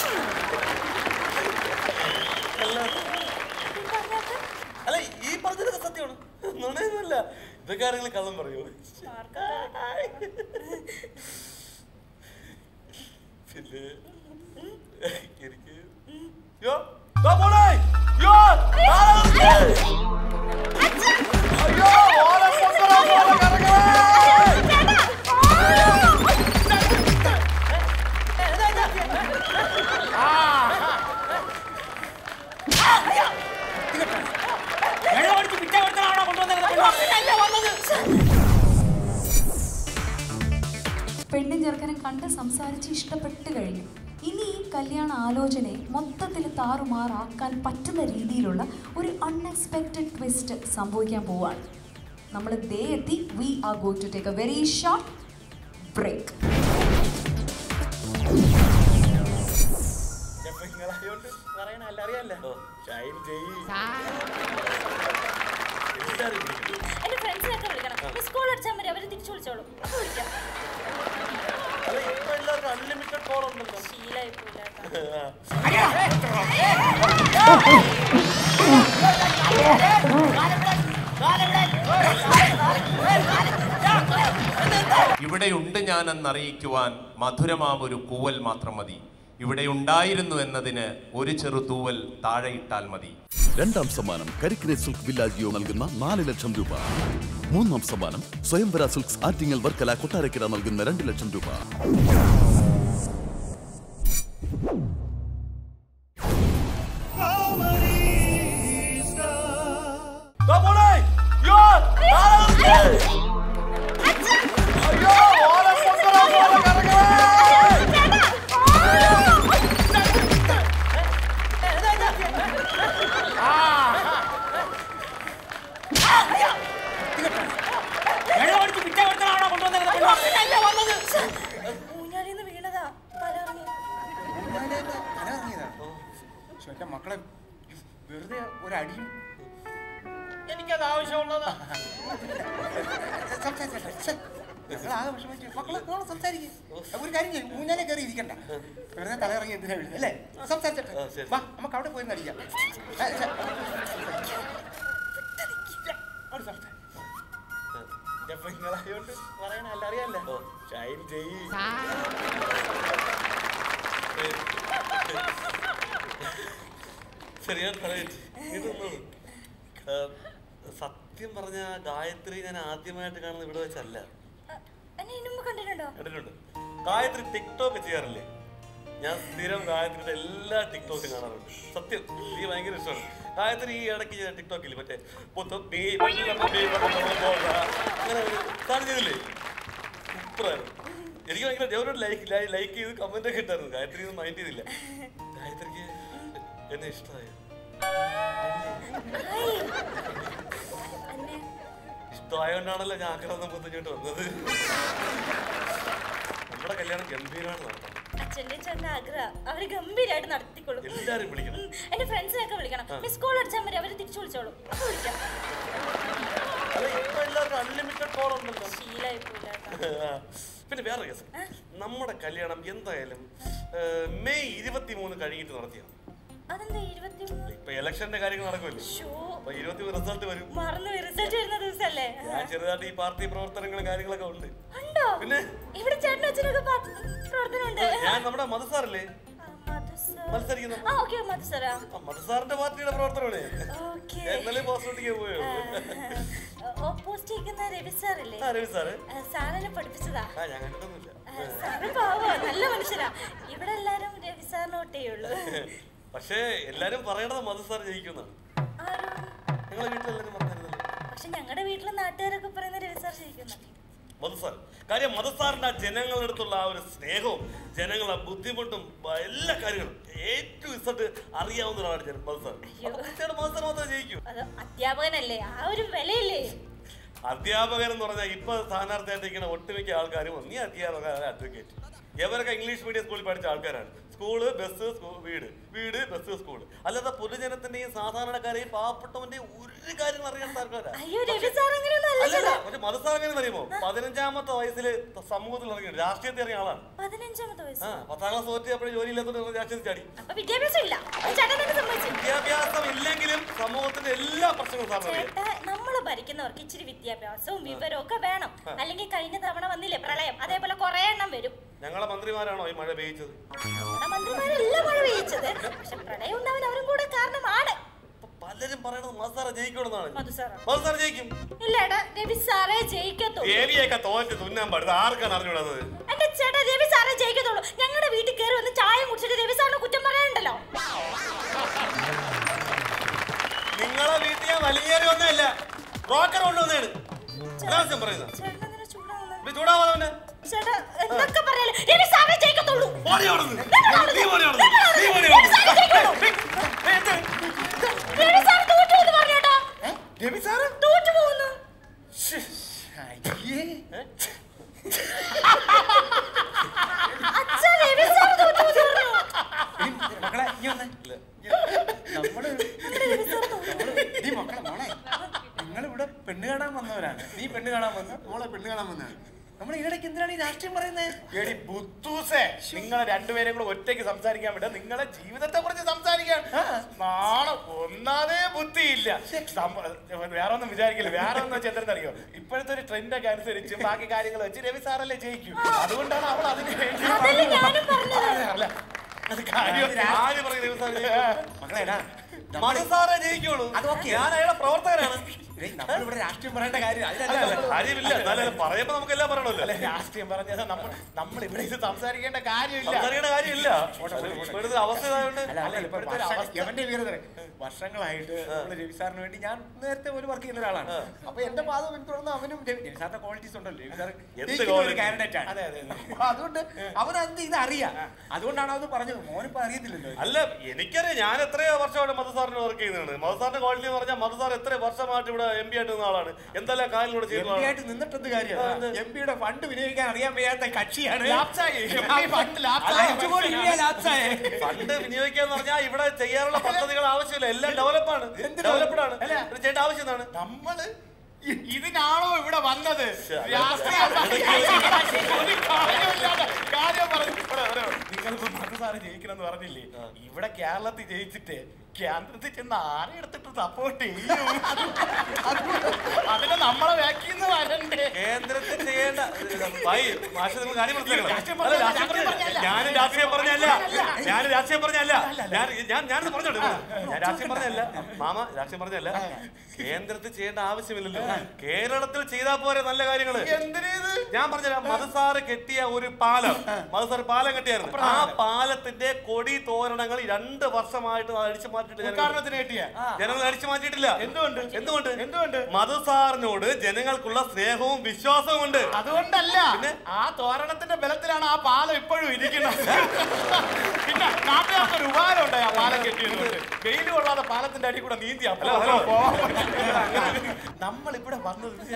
അല്ല ഈ പറഞ്ഞാട്ട് അല്ല ഈ പറഞ്ഞതൊക്കെ സത്യമാണ് നുണയൊന്നുമില്ല ഇതൊക്കെ ആരെങ്കിലും കള്ളം പറയൂ പിന്നെ എനിക്ക് യോ ദാ പോണേ യോ താഴെ നിർത്ത്. അയ്യോ ഓല പൊക്കറ പോലെ കറങ്ങണേ വെള്ളം അടിച്ച് പിറ്റേ കൊടുത്തതാണോ കൊണ്ടുവന്നത് പെണ്ണും ചെറുക്കനും കണ്ട് സംസാരിച്ച് ഇഷ്ടപ്പെട്ട് കഴിഞ്ഞു ഇനി ഈ കല്യാണ ആലോചനയെ മൊത്തത്തിൽ താറുമാറാക്കാൻ പറ്റുന്ന രീതിയിലുള്ള ഒരു അൺഎക്സ്പെക്റ്റഡ് ട്വിസ്റ്റ് സംഭവിക്കാൻ പോവാണ് നമ്മൾ ദേ എത്തി we are going to take a very short break നിങ്ങളായോണ്ട് പറയണല്ല അറിയാലോ ഷൈൻ ചെയ്യ് എല്ലാരും വിളിക്കും. എന്റെ ഫ്രണ്ട്സിനൊക്കെ വിളിക്കണം മിസ് കോൾ അടിച്ചാൽ മതി അവര് തിരിച്ചു വിളിച്ചോളും അപ്പൊ വിളിക്കാം അല്ല ഇപ്പൊ എല്ലാവർക്കും അൺലിമിറ്റഡ് കോൾ ഉണ്ടല്ലോ ശീലായി പോയില്ലാട്ടോ ഇവിടെയുണ്ട് ഞാനെന്നറിയിക്കുവാൻ മധുരമാം ഒരു കൂവൽ മാത്രം മതി ഇവിടെ ഉണ്ടായിരുന്നു എന്നതിന് ഒരു ചെറു തൂവൽ താഴെയിട്ടാൽ മതി രണ്ടാം സമ്മാനം കരിക്കിനെ സിൽക്ക് വില്ലാജിയോ നൽകുന്ന നാല് ലക്ഷം രൂപ മൂന്നാം സമ്മാനം സ്വയംവര സിൽക്സ് ആറ്റിങ്ങൽ വർക്കല കൊട്ടാരക്കര നൽകുന്ന രണ്ട് ലക്ഷം രൂപ ദാ പോണേ യോ താഴെ നിർത്ത്. അയ്യോ ഓല പൊക്കറ പോലെ കറങ്ങണേ വെള്ളം അടിച്ച് പിറ്റേ കൊടുത്തതാണോ കൊണ്ടുവന്നത് ഊഞ്ഞാലിന്ന് വീണതാ തലറിഞ്ഞു പക്ഷെ എന്റെ മക്കളെ വെറുതെ ഒരു അടിയും എനിക്കത് ആവശ്യമുള്ളതാ ഞങ്ങളാകെ വിഷമിച്ചു മക്കളെ നിങ്ങൾ സംസാരിക്കും ഒരു കാര്യം ചെയ്യും ഊഞ്ഞാലെ കയറി ഇരിക്കണ്ട വെറുതെ തലയിറങ്ങി എന്തിനാ വീഴുന്നത് അല്ലേ സംസാരിച്ചട്ടെ ആ, ശരി. വാ നമുക്ക് അവിടെ പോയി നടിക്കാം ആ, ശ- അവിടെ സംസാരിക്കാം. ഇപ്പൊ നിങ്ങളായോണ്ട് പറയണല്ല അറിയാലോ ഷൈൻ ചെയ്യ് ശരിയാണ് പറയട്ടെ ഇതൊന്നും സത്യം പറഞ്ഞ ഗായത്രി ഞാൻ ആദ്യമായിട്ട് കാണുന്നത് ഇവിടെ വെച്ചല്ല എന്നെ ഇന്നുമ്പ് കണ്ടിട്ടുണ്ടോ കണ്ടിട്ടുണ്ട് ഗായത്രി ടിക്ടോക്ക് ചെയ്യാറില്ലേ ഞാൻ സ്ഥിരം ഗായത്രിയുടെ എല്ലാ ടിക്ടോക്കും കാണാറുണ്ട് സത്യം എനിക്ക് ഭയങ്കര ഇഷ്ടമാണ് ഗായത്രി ഈ ഇടയ്ക്ക് ചെയ്ത ടിക്ടോക്കില്ലേ മറ്റേ പുത്തം ബീ പള്ളിയിലെ ബീ പള്ളിയിലെ പോക. അങ്ങനെ ഒരു സാധനം ചെയ്തില്ലേ സൂപ്പറായിരുന്നു എനിക്ക് ഭയങ്കര ഞാൻ ലൈക്ക് ലൈക്ക് ചെയ്ത് കമന്റ് ഒക്കെ ഇട്ടായിരുന്നു ഗായത്രി ഒന്നും മൈൻഡ് ചെയ്തില്ല ഗായത്രിക്ക് എന്നെ ഇഷ്ടമായി എന്നെ ഇഷ്ടമായോണ്ടാണല്ലോ ഞാൻ ആഗ്രഹം മുത്തഞ്ഞോട്ട് വന്നത് നമ്മുടെ കല്യാണം ഗംഭീരമാണ് നടത്തണം അച്ഛന്റെ ചേട്ടന്റെ ആഗ്രഹം അവര് ഗംഭീരമായിട്ട് നടത്തിക്കൊള്ളും എല്ലാരും വിളിക്കണം ഉം, എന്റെ ഫ്രണ്ട്സിനൊക്കെ വിളിക്കണം ആ. മിസ് കോൾ അടിച്ചാൽ മതി അവര് തിരിച്ചു വിളിച്ചോളും അപ്പൊ വിളിക്കാം അല്ല ഇപ്പൊ എല്ലാവർക്കും അൺലിമിറ്റഡ് കോൾ ഉണ്ടല്ലോ ശീലായി പോയില്ലാട്ടോ പിന്നെ വേറെ കേസ് നമ്മുടെ കല്യാണം എന്തായാലും ഏർ, മെയ് ഇരുപത്തി മൂന്ന് കഴിഞ്ഞിട്ട് നടത്തിയാണ് അതെന്താ ഇരുപത്തിമൂന്ന് ഇപ്പൊ ഇലക്ഷന്റെ കാര്യങ്ങൾ നടക്കുമല്ലേ ഷോ അപ്പൊ ഇരുപത്തി റിസൾട്ട് വരും മറന്നു റിസൾട്ട് വരുന്ന ദിവസല്ലേ ഞാൻ ചെറുതായിട്ട് ഈ പാർട്ടി പ്രവർത്തനങ്ങളും കാര്യങ്ങളൊക്കെ ഉണ്ട് ഉണ്ടോ പിന്നെ? ഇവിടെ ചേട്ടനും അച്ഛനൊക്കെ പ- പ്രവർത്തനമുണ്ട് ഞാൻ നമ്മുടെ മധുസാറല്ലേ ആ, മധു sir. മത്സരിക്കുന്നു ആ ഓക്കെ മധു സാറാ ആ, മധുസാറിന്റെ പാർട്ടിയുടെ പ്രവർത്തനമാണ് ഓക്കെ ഞാൻ ഇന്നലെ പോസ്റ്റോട്ടിക്ക് പോയോ ഓപ്പോസിറ്റ് ഇരിക്കുന്ന രവി സാറില്ലേ ആ രവി സാറ് സാറിനെ പഠിപ്പിച്ചതാ ആ ഞാൻ കണ്ടിട്ടൊന്നുമില്ല ആ, സാറ് പാവോ നല്ല മനുഷ്യരാ ഇവിടെ എല്ലാരും രവി സാറിന് ഒട്ടേ ഉള്ളൂ പക്ഷേ എല്ലാരും പറയണത് മധുസാർ ജയിക്കുന്ന ആരും നിങ്ങളെ വീട്ടിലെല്ലാരും പറഞ്ഞിരുന്നല്ലോ പക്ഷെ ഞങ്ങളുടെ വീട്ടിലെ നാട്ടുകാരൊക്കെ പറയുന്ന രവി സാർ ജയിക്കുന്നു മധുസാർ കാര്യം മധുസാറിന്റെ ആ ജനങ്ങളുടെ അടുത്തുള്ള ആ ഒരു സ്നേഹവും ജനങ്ങളുടെ ബുദ്ധിമുട്ടും ബ- എല്ലാ കാര്യങ്ങളും ഏറ്റവും ഇസട്ട് അറിയാവുന്ന ഒരാളാണ് ജന- മധുസാർ അപ്പൊ തീർച്ചയായിട്ടും മധുസാർ മാത്രമേ ജയിക്കൂ അത് അധ്യാപകനല്ലേ ആ ഒരു വിലയില്ലേ അധ്യാപകൻ എന്ന് പറഞ്ഞാൽ ഇപ്പൊ സ്ഥാനാർത്ഥിയായിട്ടിരിക്കുന്ന ഒട്ടുമിക്ക ആൾക്കാരും ഒന്നീ അധ്യാപക അഡ്വക്കേറ്റ് ഇവരൊക്കെ ഇംഗ്ലീഷ് മീഡിയം സ്കൂളിൽ പഠിച്ച ആൾക്കാരാണ് സ്കൂള് ബസ് സ്കൂ- വീട് വീട് ബസ് സ്കൂൾ അല്ലാതെ പൊതുജനത്തിന്റെയും സാധാരണക്കാരെയും പാവപ്പെട്ടവന്റെയും ഒരു കാര്യങ്ങൾ അറിയാത്ത ആൾക്കാരാണ് അയ്യോ രവി സാർ അങ്ങനെയൊന്നും അല്ല അല്ലല്ല ചേട്ടാ പക്ഷെ മതസ്ഥാനം എങ്ങനെ അറിയുമോ പതിനഞ്ചാമത്തെ വയസ്സിൽ സമൂഹത്തിൽ ഇറങ്ങി രാഷ്ട്രീയത്തിൽ ഇറങ്ങിയ ആളാണ് പതിനഞ്ചാമത്തെ ആ വയസ്സ് പത്താം ക്ലാസ് തോറ്റി അപ്പോഴും ജോലി ഇല്ലാത്തതുകൊണ്ട് രാഷ്ട്രീയത്തിൽ ചാടി അപ്പൊ വിദ്യാഭ്യാസം ഇല്ല അത് ചേട്ടൻ തന്നെ സമ്മതിച്ചു വിദ്യാഭ്യാസം ഇല്ലെങ്കിലും സമൂഹത്തിന്റെ എല്ലാ പ്രശ്നങ്ങളും സാറിന് അറിയാം ചേട്ടാ നമ്മള് ഭരിക്കുന്നവർക്ക് ഇച്ചിരി വിദ്യാഭ്യാസവും വിവരവും ഒക്കെ വേണം അല്ലെങ്കിൽ കഴിഞ്ഞ തവണ വന്നില്ലേ പ്രളയം അതേപോലെ കുറെ എണ്ണം വരും ഞങ്ങളെ മന്ത്രിമാരാണോ ഈ മഴ പെയ്യിച്ചത് നമ്മുടെ മന്ത്രിമാരെല്ലാം മഴ പെയ്യിച്ചത് പക്ഷെ പ്രളയം ഉണ്ടാവാൻ അവരും കൂടെ കാരണമാണ് അപ്പൊ പലരും പറയണത് മസാറ ജയിക്കണമെന്നാണ് മധു സാറാ മസാറ ജയിക്കും ഇല്ല ഏട്ടാ രവി സാറേ ജയിക്കത്തുള്ളൂ ദേവിയൊക്കെ തോറ്റ് തുന്നാൻ പാടുന്നത് ആർക്കാണ് അറിഞ്ഞുവിടുന്നത് എന്റെ ചേട്ടാ രവി സാറേ ജയിക്കത്തുള്ളൂ ഞങ്ങളുടെ വീട്ടിൽ കയറി വന്ന് ചായ കുടിച്ചിട്ട് രവി സാറിന് കുറ്റം പറയാനുണ്ടല്ലോ നിങ്ങളെ വീട്ടിൽ ഞാൻ വലിയേറി ഒന്നല്ല ബ്രോക്കർ കൊണ്ടുവന്നതാണ് അനാവശ്യം പറയുന്നത് ചേട്ടൻ എന്തിനാ ചൂടാവുന്നത് ഇത് ചൂടാവാതെ പിന്നെ ചേട്ടാ എന്തൊക്കെ പറയാലും രവി സാറേ ജയിക്കത്തുള്ളൂ ഓടി അവിടുന്ന്. നിങ്ങള് അവിടുന്ന്. നീ ഓടി അവിടുന്ന്. നിങ്ങള് നീ ഓടി രവി സാറേ ജയിക്കത്തുള്ളൂ. ഏ, എന്ത്? രവി സാർ തോറ്റു എന്ന് പറഞ്ഞേട്ടാ രവി സാറ് തോറ്റു പോകുന്നു ശ്ശേ, അയ്യേ. അച്ഛാ രവി സാർ തോറ്റു എന്ന് പറഞ്ഞു എടി, മക്കളെ ഇനി വന്നേ നമ്മള് ഈ മക്കളെ മോളെ നിങ്ങളിവിടെ പെണ്ണ് കാണാൻ വന്നവരാണ് നീ പെണ്ണ് കാണാൻ വന്നു മോളെ പെണ്ണ് കാണാൻ വന്നതാണ് നമ്മൾ ഇതിനിടയ്ക്ക് എന്തിനാണ് ഈ രാഷ്ട്രീയം പറയുന്നത് എടി ബുദ്ധൂസേ നിങ്ങളെ രണ്ടുപേരും കൂടെ ഒറ്റയ്ക്ക് സംസാരിക്കാൻ വിട്ട നിങ്ങളെ ജീവിതത്തെ കുറിച്ച് സംസാരിക്കാൻ നാളെ ഒന്നാതേ ബുദ്ധിയില്ല നമ്മ- വേറെ ഒന്നും വിചാരിക്കില്ല വേറെ ഒന്നും വെച്ച് എന്തെന്നറിയോ ഇപ്പോഴത്തെ ഒരു ട്രെൻഡ് ഒക്കെ അനുസരിച്ച് ബാക്കി കാര്യങ്ങൾ വെച്ച് രവി സാറല്ലേ ജയിക്കും അതുകൊണ്ടാണ് അവൾ അതിന് വേണ്ടി അതല്ലേ ഞാനും പറഞ്ഞത് അല്ല അത് കാര്യം ആര് പറയും രവി സാറ് ജയിക്കും? മക്കളെടാ മധുസാറേ ജയിക്കുള്ളൂ അത് ഓക്കേ. ഞാൻ അയാളെ പ്രവർത്തകനാണ് നമ്മളിവിടെ രാഷ്ട്രീയം പറയേണ്ട കാര്യം അതിലല്ല കാര്യമില്ല എന്നാലും പറയുമ്പോ നമുക്ക് എല്ലാം പറയണമല്ലോ അല്ല രാഷ്ട്രീയം പറഞ്ഞത് നമ്മൾ നമ്മൾ ഇവിടെ ഇത് സംസാരിക്കേണ്ട കാര്യമില്ല സംസാരിക്കേണ്ട കാര്യമില്ല ഇപ്പോഴത്തെ അവസ്ഥ ഇതായതുകൊണ്ട് അല്ല, അല്ല, ഇപ്പൊ ഇപ്പോഴത്തെ ഒരു വർഷ- അവസ്ഥ- എവന്റെ വീരതരെ വർഷങ്ങളായിട്ട് നമ്മള് രവി സാറിന് വേണ്ടി ഞാൻ നേരത്തെ ഒരു വർക്ക് ചെയ്യുന്ന ഒരാളാണ് അപ്പൊ എന്റെ പാത പിന്തുടർന്ന് അവനും രവി രവി സാറിന്റെ ക്വാളിറ്റീസ് ഉണ്ടല്ലോ രവി സാർ എന്ത് quality? കാൻഡിഡേറ്റ് ആണ് അതെ, അതെ, അതെ. അപ്പൊ അതുകൊണ്ട് അവൻ അത് ഇത് അറിയാം അതുകൊണ്ടാണ് അത് പറഞ്ഞത് മോനിപ്പോ അറിയത്തില്ലല്ലോ അല്ല എനിക്കറിയാം ഞാൻ എത്രയോ വർഷമായിട്ട് മധുസാറിന് വർക്ക് ചെയ്യുന്നതാണ് മധുസാറിന്റെ ക്വാളിറ്റി എന്ന് പറഞ്ഞാൽ മധുസാർ എത്ര വർഷമായിട്ട് ഇവിടെ എം പി ആയിട്ട് നിന്ന ആളാണ് എന്തെല്ലാം കാര്യങ്ങളൂടെ എം ചെയ്യുന്ന പി ആയിട്ട് നിന്നിട്ടെന്ത് കാര്യം എം പിയുടെ ഫണ്ട് വിനിയോഗിക്കാൻ അറിയാൻ വയ്യാത്ത കക്ഷിയാണ് ലാപ്സായി. ആ ഫണ്ട് ലാപ്സായി. അഞ്ച് കോടി രൂപയാ ലാപ്സായി. ഫണ്ട് വിനിയോഗിക്കാന്ന് പറഞ്ഞാൽ ഇവിടെ ചെയ്യാനുള്ള പദ്ധതികൾ ആവശ്യമില്ല എല്ലാം ഡെവലപ്പാണ് ഡെവലപ്ഡ് ആണ് അല്ല. ഇത് ചെയ്യേണ്ട ആവശ്യം എന്താണ് നമ്മള് ഇ- ഇതിനാണോ ഇവിടെ വന്നത് രാഷ്ട്രീയ ഒരു കാര്യമില്ലാതെ കാര്യം പറഞ്ഞു ഇവിടെ, ഇവിടെ, ഇവിടെ. നിങ്ങളിപ്പോ മധുസാറ് ജയിക്കണമെന്ന് പറഞ്ഞില്ലേ ഇവിടെ കേരളത്തിൽ ജയിച്ചിട്ട് കേന്ദ്രത്തിൽ ചെന്ന് ആരെ എടുത്തിട്ട് സപ്പോർട്ട് ചെയ്യും അതിന് നമ്മളെ വാക്കിന്ന് വരണ്ടേ കേന്ദ്രത്തിൽ ചെയ്യേണ്ട ഭായി മാഷ് നിങ്ങൾ കാര്യം മനസ്സിലാക്കണം രാഷ്ട്രീയം അല്ല, പറഞ്ഞല്ല, രാഷ്ട്രീയം രാഷ്ട്രീയം പറഞ്ഞല്ല. ഞാൻ രാഷ്ട്രീയം പറഞ്ഞല്ല ഞാൻ രാഷ്ട്രീയം പറഞ്ഞല്ല ഞാൻ ഞാൻ ഞാനത് പറഞ്ഞോട്ടെ ഞാൻ രാഷ്ട്രീയം പറഞ്ഞല്ല മാമ രാഷ്ട്രീയം പറഞ്ഞല്ല കേന്ദ്രത്തിൽ ചെയ്യേണ്ട ആവശ്യമില്ലല്ലോ കേരളത്തിൽ ചെയ്താൽ പോരെ നല്ല കാര്യങ്ങള് എന്തിനേത് ഞാൻ പറഞ്ഞുതരാം മധുസാറ് കെട്ടിയ ഒരു പാലം മധുസാർ പാലം കെട്ടിയായിരുന്നു ആ പാലത്തിന്റെ കൊടി തോരണങ്ങൾ രണ്ട് വർഷമായിട്ട് അടിച്ചു മാറ്റിയിട്ട് ജനങ്ങൾ- ഉദ്ഘാടനത്തിന് കിട്ടിയ ജനങ്ങൾ അടിച്ചു മാറ്റിയിട്ടില്ല എന്തുകൊണ്ട് എന്തുകൊണ്ട് എന്തുകൊണ്ട് മധുസാറിനോട് ജനങ്ങൾക്കുള്ള സ്നേഹവും വിശ്വാസവും ഉണ്ട് അതുകൊണ്ടല്ല ആ തോരണത്തിന്റെ ബലത്തിലാണ് ആ പാലം ഇപ്പോഴും ഇരിക്കുന്നത് പിന്നെ നാട്ടുകാർക്ക് ഒരു ഉപകാരം ഉണ്ടായി ആ പാലം കെട്ടിയതുകൊണ്ട് വെയിൽ കൊള്ളാതെ പാലത്തിന്റെ അടി കൂടെ നീന്തി അപ്പോ നമ്മൾ ഇവിടെ വന്നത് ഇതിനാ.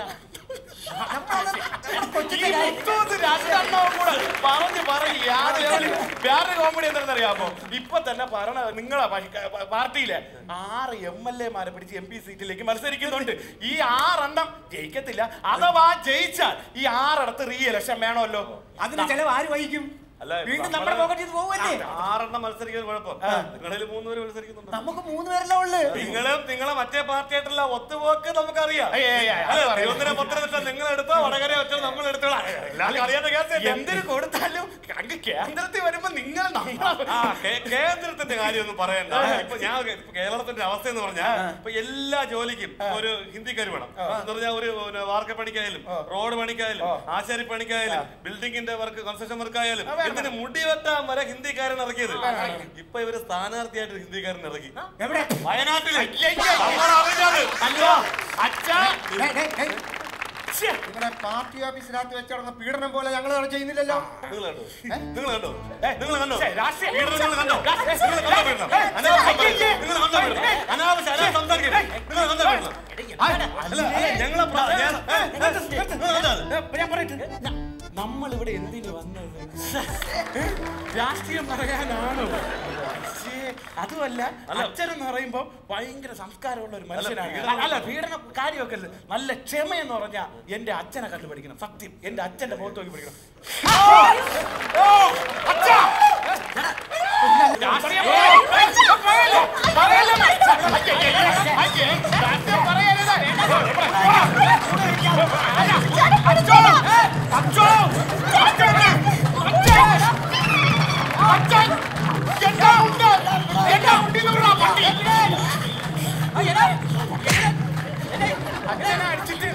ഈ മുത്തൂത്ത് രണ്ടെണ്ണവും കൂടെ പറഞ്ഞു പറയും യാതൊരു ലെവലിൽ. വേറൊരു കോമഡി എന്താണെന്നറിയാമോ ഇപ്പൊ തന്നെ ഭരണ നിങ്ങളെ പ- പാർട്ടിയിലെ ആറ് എം എൽ എമാരെ പിടിച്ച് എം പി സീറ്റിലേക്ക് മത്സരിക്കുന്നുണ്ട് ഈ ആറെണ്ണം ജയിക്കത്തില്ല അഥവാ ജയിച്ചാൽ ഈ ആറിടത്ത് റീ ഇലക്ഷൻ വേണമല്ലോ അതിന് ചെലവ് ആര് വഹിക്കും അല്ല വീണ്ടും നമ്മുടെ പോക്കറ്റിൽ നിന്ന് പോവല്ലേ ആറെണ്ണം മത്സരിക്കാൻ കുഴപ്പം നിങ്ങളിൽ മൂന്നുപേര് മത്സരിക്കുന്നുണ്ട് നമുക്ക് മൂന്ന് പേരല്ല ഉള്ളു നിങ്ങളും നിങ്ങളെ മറ്റേ പാർട്ടിയായിട്ടുള്ള ഒത്തുപോക്ക് നമുക്കറിയാം ഏയ് ഏയ് ഏയ് അത് അല്ല, പറയരുത്. തിരുവനന്തപുരം പത്തനംതിട്ട നിങ്ങൾ എടുത്തോ വടകര വെച്ചോ നമ്മൾ എടുത്തോളാം എല്ലാവർക്കും അറിയാത്ത കേസ് എന്തിനു കൊടുത്താലും അങ്ങ് കേന്ദ്രത്തിൽ വരുമ്പോ നിങ്ങൾ നമ്മളെ ആ കേ- കേന്ദ്രത്തിന്റെ കാര്യമൊന്നും പറയണ്ട ഇപ്പൊ ഞാൻ ഇപ്പൊ കേരളത്തിന്റെ അവസ്ഥ എന്ന് പറഞ്ഞാൽ ഇപ്പൊ എല്ലാ ജോലിക്കും ഒരു ഹിന്ദിക്കാർ വേണം എന്ന് പറഞ്ഞാൽ ഒരു ഒരു വാർക്ക പണിക്കായാലും റോഡ് പണിക്കായാലും ആശാരി പണിക്കായാലും ബിൽഡിങ്ങിന്റെ വർക്ക് കൺസ്ട്രക്ഷൻ വർക്ക് ആയാലും എന്തിന് മുടി വെട്ടാൻ വരെ ഹിന്ദിക്കാരൻ ഇറക്കിയത് ഇപ്പൊ ഇവര് സ്ഥാനാർത്ഥിയായിട്ട് ഹിന്ദിക്കാരൻ ഇറക്കി എവിടെ വയനാട്ടില് അയ്യയ്യോ. നമ്മൾ അറിഞ്ഞത് അല്ലോ അച്ഛാ ഡേയ്, ഡേയ്, ഡേയ്. ശ്ശേ, നിങ്ങളുടെ പാർട്ടി ഓഫീസിനകത്ത് വെച്ച് നടന്ന പീഡനം പോലെ ഞങ്ങൾ അവിടെ ചെയ്യുന്നില്ലല്ലോ നിങ്ങൾ കണ്ടോ നിങ്ങൾ കണ്ടോ നിങ്ങൾ കണ്ടോ ശ്ശേ, രാഷ്ട്രീയ പീഡനം നിങ്ങൾ കണ്ടോ രാഷ്ട്രീയ- നിങ്ങൾ കണ്ടോ പീഡനം? ഏയ്, അനാവശ്യം ഏയ്, പറയരുത്. ഏയ്, നിങ്ങൾ കണ്ടോ പീഡനം? അനാവശ്യം അനാവശ്യം സംസാരിക്കരുത്. നിങ്ങൾ കണ്ടോ പീഡനം? അല്ല, അല്ല, ഞങ്ങളെ പ്ര- ഞാൻ- ഏ, നിങ്ങൾ കണ്ടോ അത്? ഞാൻ പറയട്ടെ നമ്മൾ ഇവിടെ എന്തിനു വന്നത് ഏ? രാഷ്ട്രീയം പറയാനാണോ ശ്ശേ, അതുമല്ല അച്ഛൻ എന്ന് പറയുമ്പോ ഭയങ്കര സംസ്കാരമുള്ള ഒരു മനുഷ്യനാണ് പീഡനം- അല്ല പീഡന കാര്യമൊക്കെ അല്ല നല്ല ക്ഷമയെന്ന് പറഞ്ഞാ എന്റെ അച്ഛനെ കണ്ടു പഠിക്കണം സത്യം എന്റെ അച്ഛന്റെ മുഖത്ത് നോക്കി പഠിക്കണം ഓ, അച്ഛാ! രാഷ്ട്രീയം പറയല്ലേ? പറയല്ലേ? അയ്യേ, അയ്യേ, അയ്യേ, രാഷ്ട്രീയം പറയരുത്. അച്ചോളൂ! അച്ചോളൂ! അച്ചോളൂ! അച്ചോളൂ! അച്ഛൻ! എന്താ ഉണ്ട്? എന്താ ഉണ്ടിന്നുള്ള പട്ടി? അച്ഛനെ അടിച്ചിട്ട്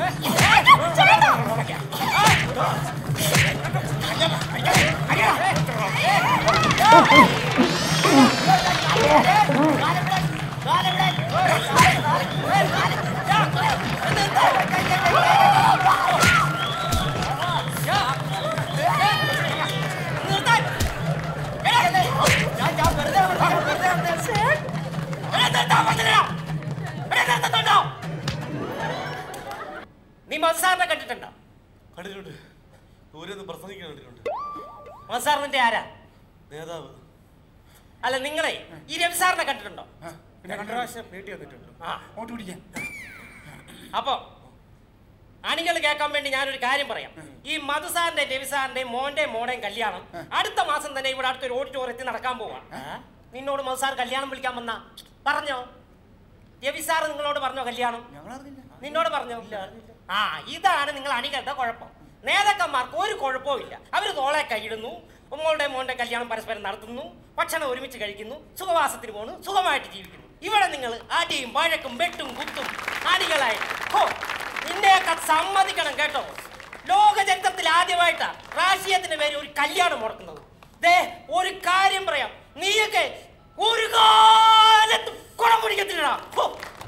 നീ മധുസാറിനെ കണ്ടിട്ടുണ്ടോ കണ്ടിട്ടുണ്ട് ദൂരെ നിന്ന് പ്രസംഗിക്കാൻ കണ്ടിട്ടുണ്ട് മധുസാർ നിന്റെ ആരാ നേതാവ് അല്ല നിങ്ങളെ ഈ രവി സാറിനെ കണ്ടിട്ടുണ്ടോ പിന്നെ രണ്ടു പ്രാവശ്യം വീട്ടിൽ വന്നിട്ടുണ്ട് ആ വോട്ട് പിടിക്കാൻ അപ്പൊ അണികൾ കേൾക്കാൻ വേണ്ടി ഞാനൊരു കാര്യം പറയാം ഈ മധുസാറിന്റെ രവി സാറിന്റെയും മോന്റെയും മോടേയും കല്യാണം അടുത്ത മാസം തന്നെ ഇവിടെ അടുത്തൊരു ഓഡിറ്റോറിയത്തിൽ നടക്കാൻ പോവാണ് നിന്നോട് മധുസാർ കല്യാണം വിളിക്കാൻ വന്ന പറഞ്ഞോ രവി സാർ നിങ്ങളോട് പറഞ്ഞോ കല്യാണം നിന്നോട് പറഞ്ഞോ ആ ഇതാണ് നിങ്ങൾ അണികളുടെ കുഴപ്പം നേതാക്കന്മാർക്ക് ഒരു കുഴപ്പവും ഇല്ല അവർ തോളെ കൈയിടുന്നു മോളുടെ മോന്റെ കല്യാണം പരസ്പരം നടത്തുന്നു ഭക്ഷണം ഒരുമിച്ച് കഴിക്കുന്നു സുഖവാസത്തിന് പോകുന്നു സുഖമായിട്ട് ജീവിക്കുന്നു ഇവിടെ നിങ്ങൾ അടിയും വഴക്കും വെട്ടും കുത്തും അടികളായിട്ട് ഹോ നിന്നെയൊക്കെ സമ്മതിക്കണം കേട്ടോ ലോക ചരിത്രത്തിൽ ആദ്യമായിട്ടാ രാഷ്ട്രീയത്തിന്റെ പേര് ഒരു കല്യാണം മുടക്കുന്നത് ദേ ഒരു കാര്യം പറയാം നീയൊക്കെ ഒരു കാലത്ത് കുളം പിടിക്കത്തില്ലടാ ഹോ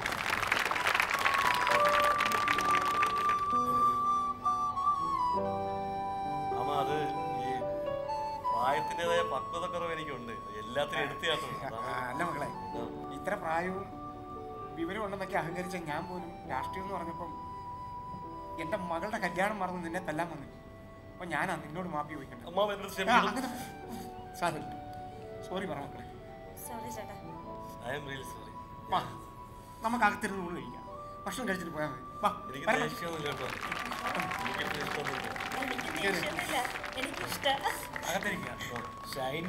അമ്മ അത് ഈ പ്രായത്തിൻ്റെതായ പക്വതക്കുറവ് എനിക്കുണ്ട് എല്ലാത്തിനും എടുത്തിയാട്ടുണ്ട് ആ, അല്ല മക്കളെ ഇത്ര പ്രായവും വിവരമുണ്ടെന്നൊക്കെ അഹങ്കരിച്ച ഞാൻ പോലും രാഷ്ട്രീയം എന്ന് പറഞ്ഞപ്പം എന്റെ മകളുടെ കല്യാണം മറന്ന് നിന്നെ തല്ലാൻ വന്നു അപ്പൊ ഞാനാ നിന്നോട് മാപ്പി ചോദിക്കണ്ടേ അമ്മാവ് എന്നോട് ആ, ക്ഷമിക്കണം അങ്ങനെ സാരമില്ല സോറി പറ മക്കളെ സോറി ചേട്ടാ ഐ എം റിയലി സോറി വാ നമുക്ക് അകത്തിരുന്ന് ഊണ് കഴിക്കാം ഭക്ഷണം കഴിച്ചിട്ട് പോയാൽ മതി വാ എനിക്ക് വരണം. ദേഷ്യമൊന്നുമില്ല കേട്ടോ എനിക്ക് ഇഷ്ടമൊന്നുമില്ല എനിക്ക് ദേഷ്യമൊന്നുമില്ല എനിക്കിഷ്ടം അകത്തിരിക്കാം ഷൈൻ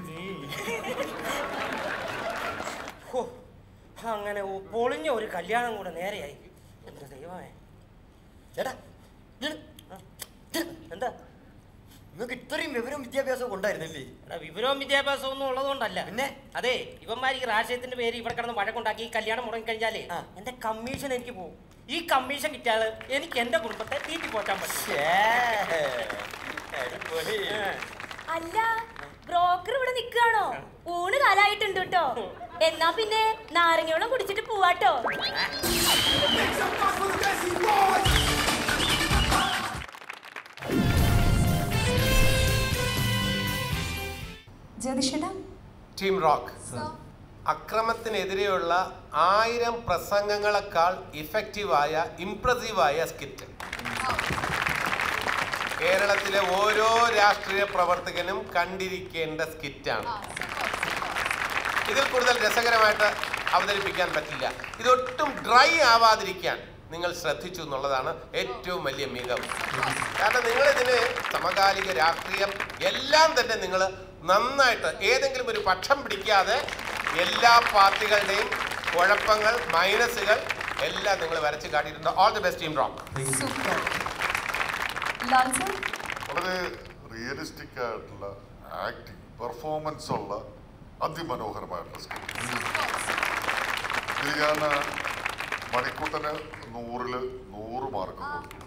ഹോ, അങ്ങനെ ഒ- പൊളിഞ്ഞ ഒരു കല്യാണം കൂടെ നേരെയായി എന്റെ ദൈവമേ ചേട്ടാ ആ, എന്താ നിങ്ങൾക്ക് ഇത്രയും വിവരവും വിദ്യാഭ്യാസവും ഉണ്ടായിരുന്നില്ലേ എടാ വിവരവും വിദ്യാഭ്യാസവും ഒന്നും ഉള്ളതുകൊണ്ടല്ല പിന്നെ? അതെ ഇവന്മാർ ഈ രാഷ്ട്രീയത്തിന്റെ പേര് ഇവിടെ കിടന്ന് വഴക്കുണ്ടാക്കി ഈ കല്യാണം മുടങ്ങി കഴിഞ്ഞാലേ എന്റെ കമ്മീഷൻ എനിക്ക് പോകും ഈ കമ്മീഷൻ കിട്ടിയാല് എനിക്ക് എന്റെ കുടുംബത്തെ തീറ്റി പോറ്റാൻ പറ്റും ഛേ, അടിപൊളി. അല്ല ബ്രോക്കർ ഇവിടെ നിൽക്കുകയാണോ ഊണ് കാലായിട്ടുണ്ട് കേട്ടോ എന്നാ പിന്നെ നാരങ്ങയോളം കുടിച്ചിട്ട് പോവാട്ടോ ജ്യോതിഷേട്ടാ ടീം റോക്ക് അക്രമത്തിനെതിരെയുള്ള ആയിരം പ്രസംഗങ്ങളെക്കാൾ ഇഫക്റ്റീവായ ഇംപ്രസീവായ സ്കിറ്റ് കേരളത്തിലെ ഓരോ രാഷ്ട്രീയ പ്രവർത്തകനും കണ്ടിരിക്കേണ്ട സ്കിറ്റാണ് ഇതിൽ കൂടുതൽ രസകരമായിട്ട് അവതരിപ്പിക്കാൻ പറ്റില്ല ഇതൊട്ടും ഡ്രൈ ആവാതിരിക്കാൻ നിങ്ങൾ ശ്രദ്ധിച്ചു എന്നുള്ളതാണ് ഏറ്റവും വലിയ മികവ് കാരണം നിങ്ങൾ ഇതിന് സമകാലിക രാഷ്ട്രീയം എല്ലാം തന്നെ നിങ്ങൾ നന്നായിട്ട് ഏതെങ്കിലും ഒരു പക്ഷം പിടിക്കാതെ എല്ലാ പാർട്ടികളുടെയും കുഴപ്പങ്ങൾ മൈനസുകൾ എല്ലാം നിങ്ങൾ വരച്ച് കാട്ടിയിട്ടുണ്ട് all the best team rock super Lal sir വളരെ റിയലിസ്റ്റിക് ആയിട്ടുള്ള ആക്ടിങ് പെർഫോമൻസ് ഉള്ള അതിമനോഹരമായിട്ടുള്ള സ്ക്രിപ്റ്റ് ഇത് ഞാൻ മണിക്കൂട്ടന് നൂറില് നൂറ് മാർക്ക് കൊടുത്തു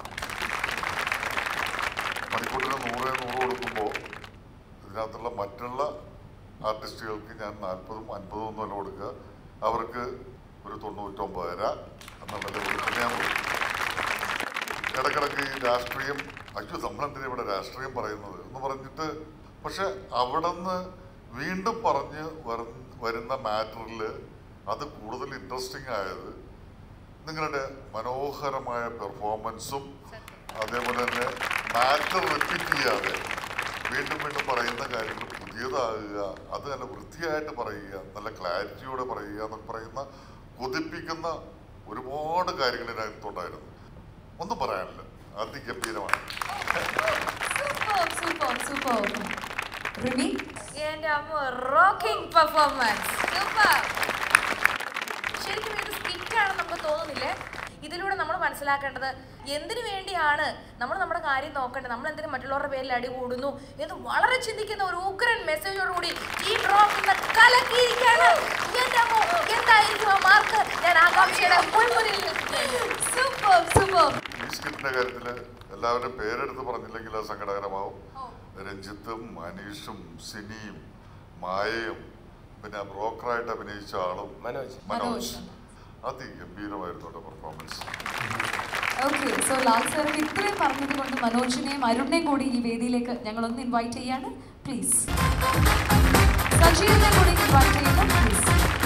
മണിക്കൂട്ടന് നൂറ് നൂറ് കൊടുക്കുമ്പോൾ ഇതിനകത്തുള്ള മറ്റുള്ള ആർട്ടിസ്റ്റുകൾക്ക് ഞാൻ നാൽപ്പതും അൻപതും ഒന്നുമല്ല കൊടുക്കുക അവർക്ക് ഒരു തൊണ്ണൂറ്റൊമ്പതര എന്നുള്ള ലെവലിൽ തന്നെ ഞാൻ കൊടുക്കും ഇടക്കിടക്ക് ഈ രാഷ്ട്രീയം അയ്യോ നമ്മളെന്തിനാ ഇവിടെ രാഷ്ട്രീയം പറയുന്നത് എന്ന് പറഞ്ഞിട്ട് പക്ഷെ അവിടെ നിന്ന് വീണ്ടും പറഞ്ഞ് വര- വരുന്ന മാറ്ററിൽ അത് കൂടുതൽ ഇൻട്രസ്റ്റിംഗ് ആയത് നിങ്ങളുടെ മനോഹരമായ പെർഫോമൻസും അതേപോലെ തന്നെ മാറ്റർ റിപ്പീറ്റ് ചെയ്യാതെ വീണ്ടും വീണ്ടും പറയുന്ന കാര്യങ്ങൾ പുതിയതാകുക അത് നല്ല വൃത്തിയായിട്ട് പറയുക നല്ല ക്ലാരിറ്റിയോടെ പറയുക എന്നൊക്കെ പറയുന്ന കൊതിപ്പിക്കുന്ന ഒരുപാട് കാര്യങ്ങൾ ഇതിനകത്തുണ്ടായിരുന്നു ഒന്നും പറയാനില്ല അതിഗംഭീരമാണ് സൂപ്പർ സൂപ്പർ സൂപ്പർ റിമി എന്റെ അമ്മ റോക്കിംഗ് പെർഫോമൻസ് സൂപ്പർ ശരിക്കും ഇത് സ്കിറ്റാണെന്ന് നമുക്ക് തോന്നുന്നില്ലേ ഇതിലൂടെ നമ്മൾ മനസ്സിലാക്കേണ്ടത് എന്തിനു വേണ്ടിയാണ് നമ്മൾ നമ്മുടെ കാര്യം നോക്കേണ്ടത് നമ്മൾ എന്തിനു മറ്റുള്ളവരുടെ പേരിൽ അടി കൂടുന്നു എന്ന് വളരെ ചിന്തിക്കുന്ന ഒരു ഉഗ്രൻ മെസ്സേജോടുകൂടി ഈ ഡ്രോപ്പ് ഇന്ന് കലക്കിയിരിക്കുകയാണ് എന്റെ അമ്മോ എന്തായിരിക്കും ആ മാർക്ക് ഞാൻ ആകാംക്ഷയുടെ മുൾമുനിൽ സൂപ്പർ സൂപ്പർ ഈ സ്കിറ്റിന്റെ കാര്യത്തിൽ എല്ലാവരും പേരെടുത്ത് പറഞ്ഞില്ലെങ്കിൽ അത് സങ്കടകരമാവും രഞ്ജിത്തും അനീഷും സിനിയും മായയും പിന്നെ ബ്രോക്കറായിട്ട് അഭിനയിച്ച ആളും മനോജ് മനോജ് അതിഗംഭീരമായിരുന്നു കേട്ടോ പെർഫോമൻസ് ഓക്കെ സോ ലാൽ സാറിന് ഇത്രയും പറഞ്ഞത് കൊണ്ട് മനോജിനെയും അരുണിനെയും കൂടി ഈ വേദിയിലേക്ക് ഞങ്ങളൊന്ന് ഇൻവൈറ്റ് ചെയ്യാണ് പ്ലീസ് സജീവിനെ കൂടി ഇൻവൈറ്റ് ചെയ്യുന്നു please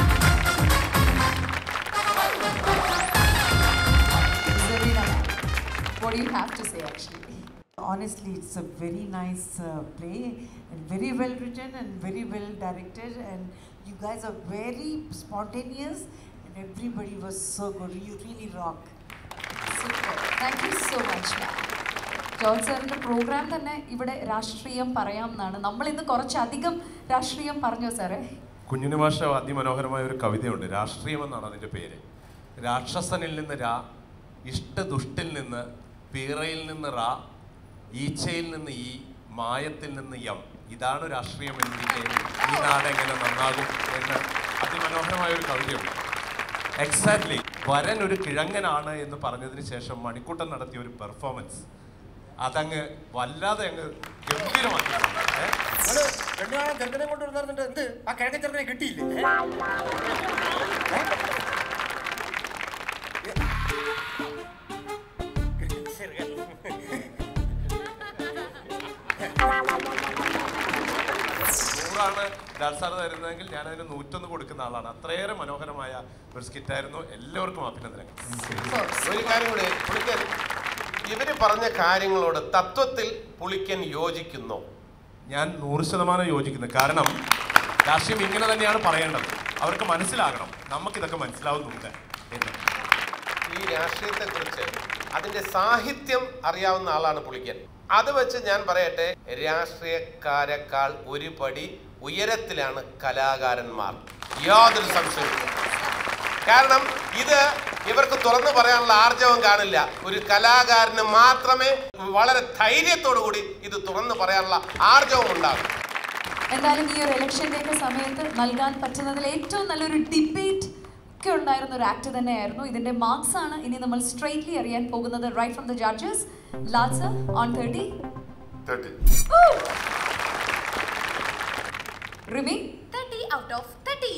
What do you have to say actually? Honestly, it's a very nice uh, play and very well written and very well directed. And you guys are very spontaneous, and everybody was so good. You really rock. Super. Thank you so much, ma'am. George സാറിന്റെ program തന്നെ ഇവിടെ രാഷ്ട്രീയം പറയാം എന്നാണ് നമ്മൾ ഇന്ന് കുറച്ചധികം രാഷ്ട്രീയം പറഞ്ഞോ സാറേ കുഞ്ഞിന് ഭാഷ അതിമനോഹരമായ ഒരു കവിതയുണ്ട് രാഷ്ട്രീയം എന്നാണ് അതിൻ്റെ പേര് രാക്ഷസനിൽ നിന്ന് രാ ഇഷ്ടദുഷ്ടിൽ നിന്ന് പീറയിൽ നിന്ന് റാ ഈച്ചയിൽ നിന്ന് ഈ മായത്തിൽ നിന്ന് യം ഇതാണ് രാഷ്ട്രീയം എന്നിരിക്കെ ഈ നാട് എങ്ങനെ നന്നാകും എന്ന് അതിമനോഹരമായ ഒരു കവിതയുണ്ട് എക്സാക്ട്ലി വരൻ ഒരു കിഴങ്ങനാണ് എന്ന് പറഞ്ഞതിന് ശേഷം മണിക്കൂട്ടൻ നടത്തിയ ഒരു പെർഫോമൻസ് അതങ്ങ് വല്ലാതെ അങ്ങ് ഗംഭീരമാക്കി ഏ? നിങ്ങള് പെണ്ണ് കാണാൻ ചെറുക്കനെ കൊണ്ടുവരുന്നിട്ട് എന്ത് ആ കിഴക്കൻ ചെറുക്കനെ കിട്ടിയില്ലേ നൂറാണ് ഡാൽസാർ തരുന്നതെങ്കിൽ ഞാൻ അതിന് നൂറ്റൊന്ന് കൊടുക്കുന്ന ആളാണ് അത്രയേറെ മനോഹരമായ ഒരു സ്കിറ്റായിരുന്നു എല്ലാവർക്കും അഭിനന്ദനങ്ങൾ ഒരു കാര്യം കൂടി പുളിക്കൻ ഇവര് പറഞ്ഞ കാര്യങ്ങളോട് തത്വത്തിൽ പുളിക്കൻ യോജിക്കുന്നു ഞാൻ നൂറ് ശതമാനം യോജിക്കുന്നു കാരണം രാഷ്ട്രീയം ഇങ്ങനെ തന്നെയാണ് പറയേണ്ടത് അവർക്ക് മനസ്സിലാകണം നമുക്കിതൊക്കെ മനസ്സിലാവുന്നുണ്ട് എന്ന് ഈ രാഷ്ട്രീയത്തെക്കുറിച്ച് അതിന്റെ സാഹിത്യം അറിയാവുന്ന ആളാണ് പുളിക്കൻ അത് വെച്ച് ഞാൻ പറയട്ടെ രാഷ്ട്രീയക്കാരെക്കാൾ ഒരു പടി ഉയരത്തിലാണ് കലാകാരന്മാർ യാതൊരു സംശയവും കാരണം ഇത് ഇവർക്ക് തുറന്നു പറയാനുള്ള ആർജവം കാണില്ല ഒരു കലാകാരന് മാത്രമേ വളരെ ധൈര്യത്തോടു കൂടി ഇത് തുറന്നു പറയാനുള്ള ആർജവം ഉണ്ടാകും എന്തായാലും ഈ ഒരു ഇലക്ഷൻ്റെ ഒക്കെ സമയത്ത് നൽകാൻ പറ്റുന്നതിൽ ഏറ്റവും നല്ലൊരു ഡിബേറ്റ് ഒക്കെ ഉണ്ടായിരുന്ന ഒരു ആക്ട് തന്നെയായിരുന്നു ഇതിന്റെ മാർക്സ് ആണ് ഇനി നമ്മൾ സ്ട്രെയിറ്റ്ലി അറിയാൻ പോകുന്നത് right from the judges Lal sir on thirty thirty Rimi thirty out of thirty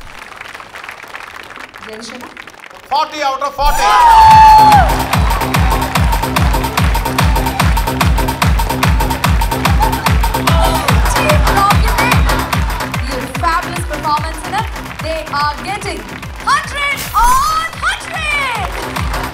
ജയശന ഫോർട്ടി ഔട്ട് ഓഫ് ഫോർട്ടി ഈ ഒരു ഫാബുലസ് പെർഫോമൻസിന് ദേ ആർ ഗെറ്റിംഗ് 100 on 100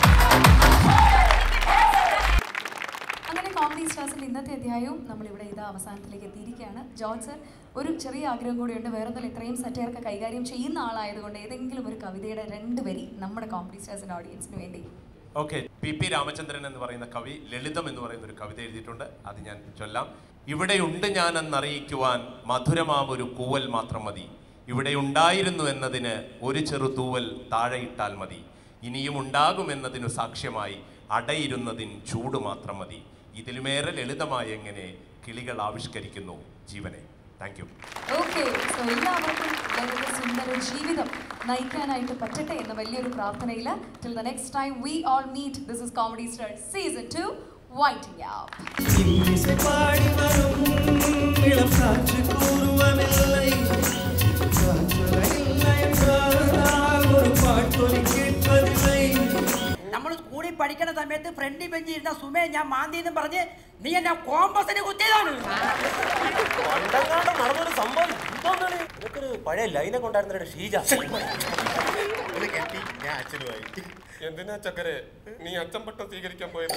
അങ്ങനെ കോമഡി സ്റ്റാർസിന്റെ ഇന്നത്തെ അധ്യായവും നമ്മളിവിടെ ഇതാ അവസാനത്തിലേക്ക് എത്തിയിരിക്കുകയാണ് ജോർജ് സർ ഒരു ചെറിയ ആഗ്രഹം കൂടിയുണ്ട് വേറെ എന്തെങ്കിലും ഇത്രയും സെറ്റയർക്ക് കൈകാര്യം ചെയ്യുന്ന ആളായതുകൊണ്ട് ഏതെങ്കിലും ഒരു കവിതയുടെ രണ്ട് വരി നമ്മുടെ കോമഡി സ്റ്റാർസിന്റെ ഓഡിയൻസിന് വേണ്ടി ഓക്കെ പി പി രാമചന്ദ്രൻ എന്ന് പറയുന്ന കവി ലളിതം എന്ന് പറയുന്ന ഒരു കവിത എഴുതിയിട്ടുണ്ട് അത് ഞാൻ ചൊല്ലാം ഇവിടെയുണ്ട് ഞാൻ എന്നറിയിക്കുവാൻ മധുരമാമൊരു കൂവൽ മാത്രം മതി ഇവിടെ ഉണ്ടായിരുന്നു എന്നതിന് ഒരു ചെറു തൂവൽ താഴെയിട്ടാൽ മതി ഇനിയും ഉണ്ടാകുമെന്നതിനു സാക്ഷ്യമായി അടയിരുന്നതിൻ ചൂട് മാത്രം മതി ഇതിലുമേറെ ലളിതമായി എങ്ങനെ കിളികൾ ആവിഷ്കരിക്കുന്നു ജീവനെ താങ്ക് യു ഓക്കെ സോ എല്ലാവർക്കും വളരെ സുന്ദര ജീവിതം നയിക്കാനായിട്ട് പറ്റട്ടെ എന്ന വലിയൊരു പ്രാർത്ഥനയിൽ till the next time we all meet this is comedy star season two waiting out பாடி வரும் இளம் காற்று கூறுவதில்லை காற்றுவதில்லை என்றால் ஒரு பாட்டொலி கேட்பதில்லை നമ്മൾ സ്കൂളിൽ പഠിക്കണ സമയത്ത് ഫ്രണ്ടിൽ ബെഞ്ചിൽ ഇരുന്ന സുമേ ഞാൻ മാന്തി എന്നും പറഞ്ഞ് നീ എന്നെ കോമ്പസിന് കുത്തിയതാണ് പണ്ടങ്ങാണ്ട് നടന്നൊരു സംഭവം ഇതൊന്നാണ് ഇതൊക്കെ പഴയ ലൈനൊക്കെ ഉണ്ടായിരുന്ന ഷീജ ഇത് കെട്ടി ഞാൻ അച്ഛനുമായി എന്തിനാ ചക്കരെ നീ അച്ഛൻ പട്ടം സ്വീകരിക്കാൻ പോയത്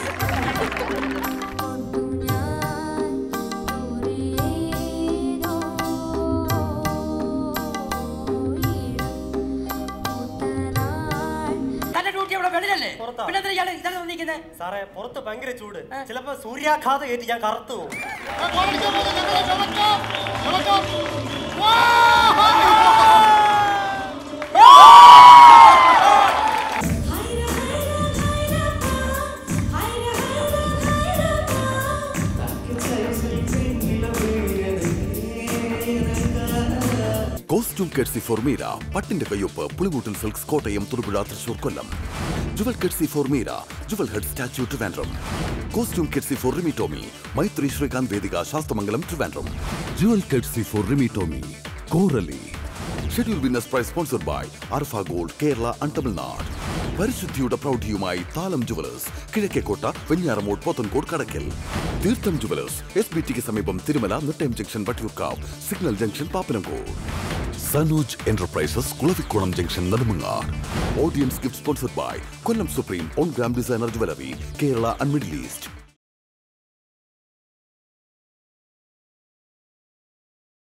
തന്റെ ഡ്യൂട്ടി അവിടെ വെളിയിലല്ലേ പിന്നെ എന്തിനാ ഇയാള് ഇതാണ് നിൽക്കുന്നത് സാറേ പുറത്ത് ഭയങ്കര ചൂട് ചിലപ്പോ സൂര്യാഘാതം ഏറ്റ് ഞാൻ കറുത്തു പോകും കോസ്റ്റ്യൂം കെഡ്സി ഫോർമീര പട്ടിന്റെ കയ്യൊപ്പ് പുളികൂട്ടിൽ സിൽക്സ് കോട്ടയം തൊടുപുഴ തൃശൂർ കൊല്ലം ജുവൽ കെഡ്സി ഫോർമീര jewel head statue Trivandrum costume കെഡ്സി ഫോർ റിമി ടോമി മൈത്രി ശ്രീകാന്ത് വേദിക ശാസ്തമംഗലം ട്രിവാൻഡ്രം ജുവൽ കെഡ്സി ഫോർ റിമി ടോമി കോറലി schedule winners prize sponsored by Arfa gold Kerala and Tamil Nadu പരിശുദ്ധിയുടെ പ്രൗഢിയുമായി Thalam jewellers Kizhakkekotta Venjaramoodu Pothencode Kadakkal Theertham jewellers S B ടിക്ക് സമീപം Thirumala Nettayam junction Vattiyoorkavu signal junction Pappanamcode Sanoj enterprises Kulavikkulam junction Nedumangad audience gift sponsored by Kollam supreme one gram designer jewellery Kerala and Middle east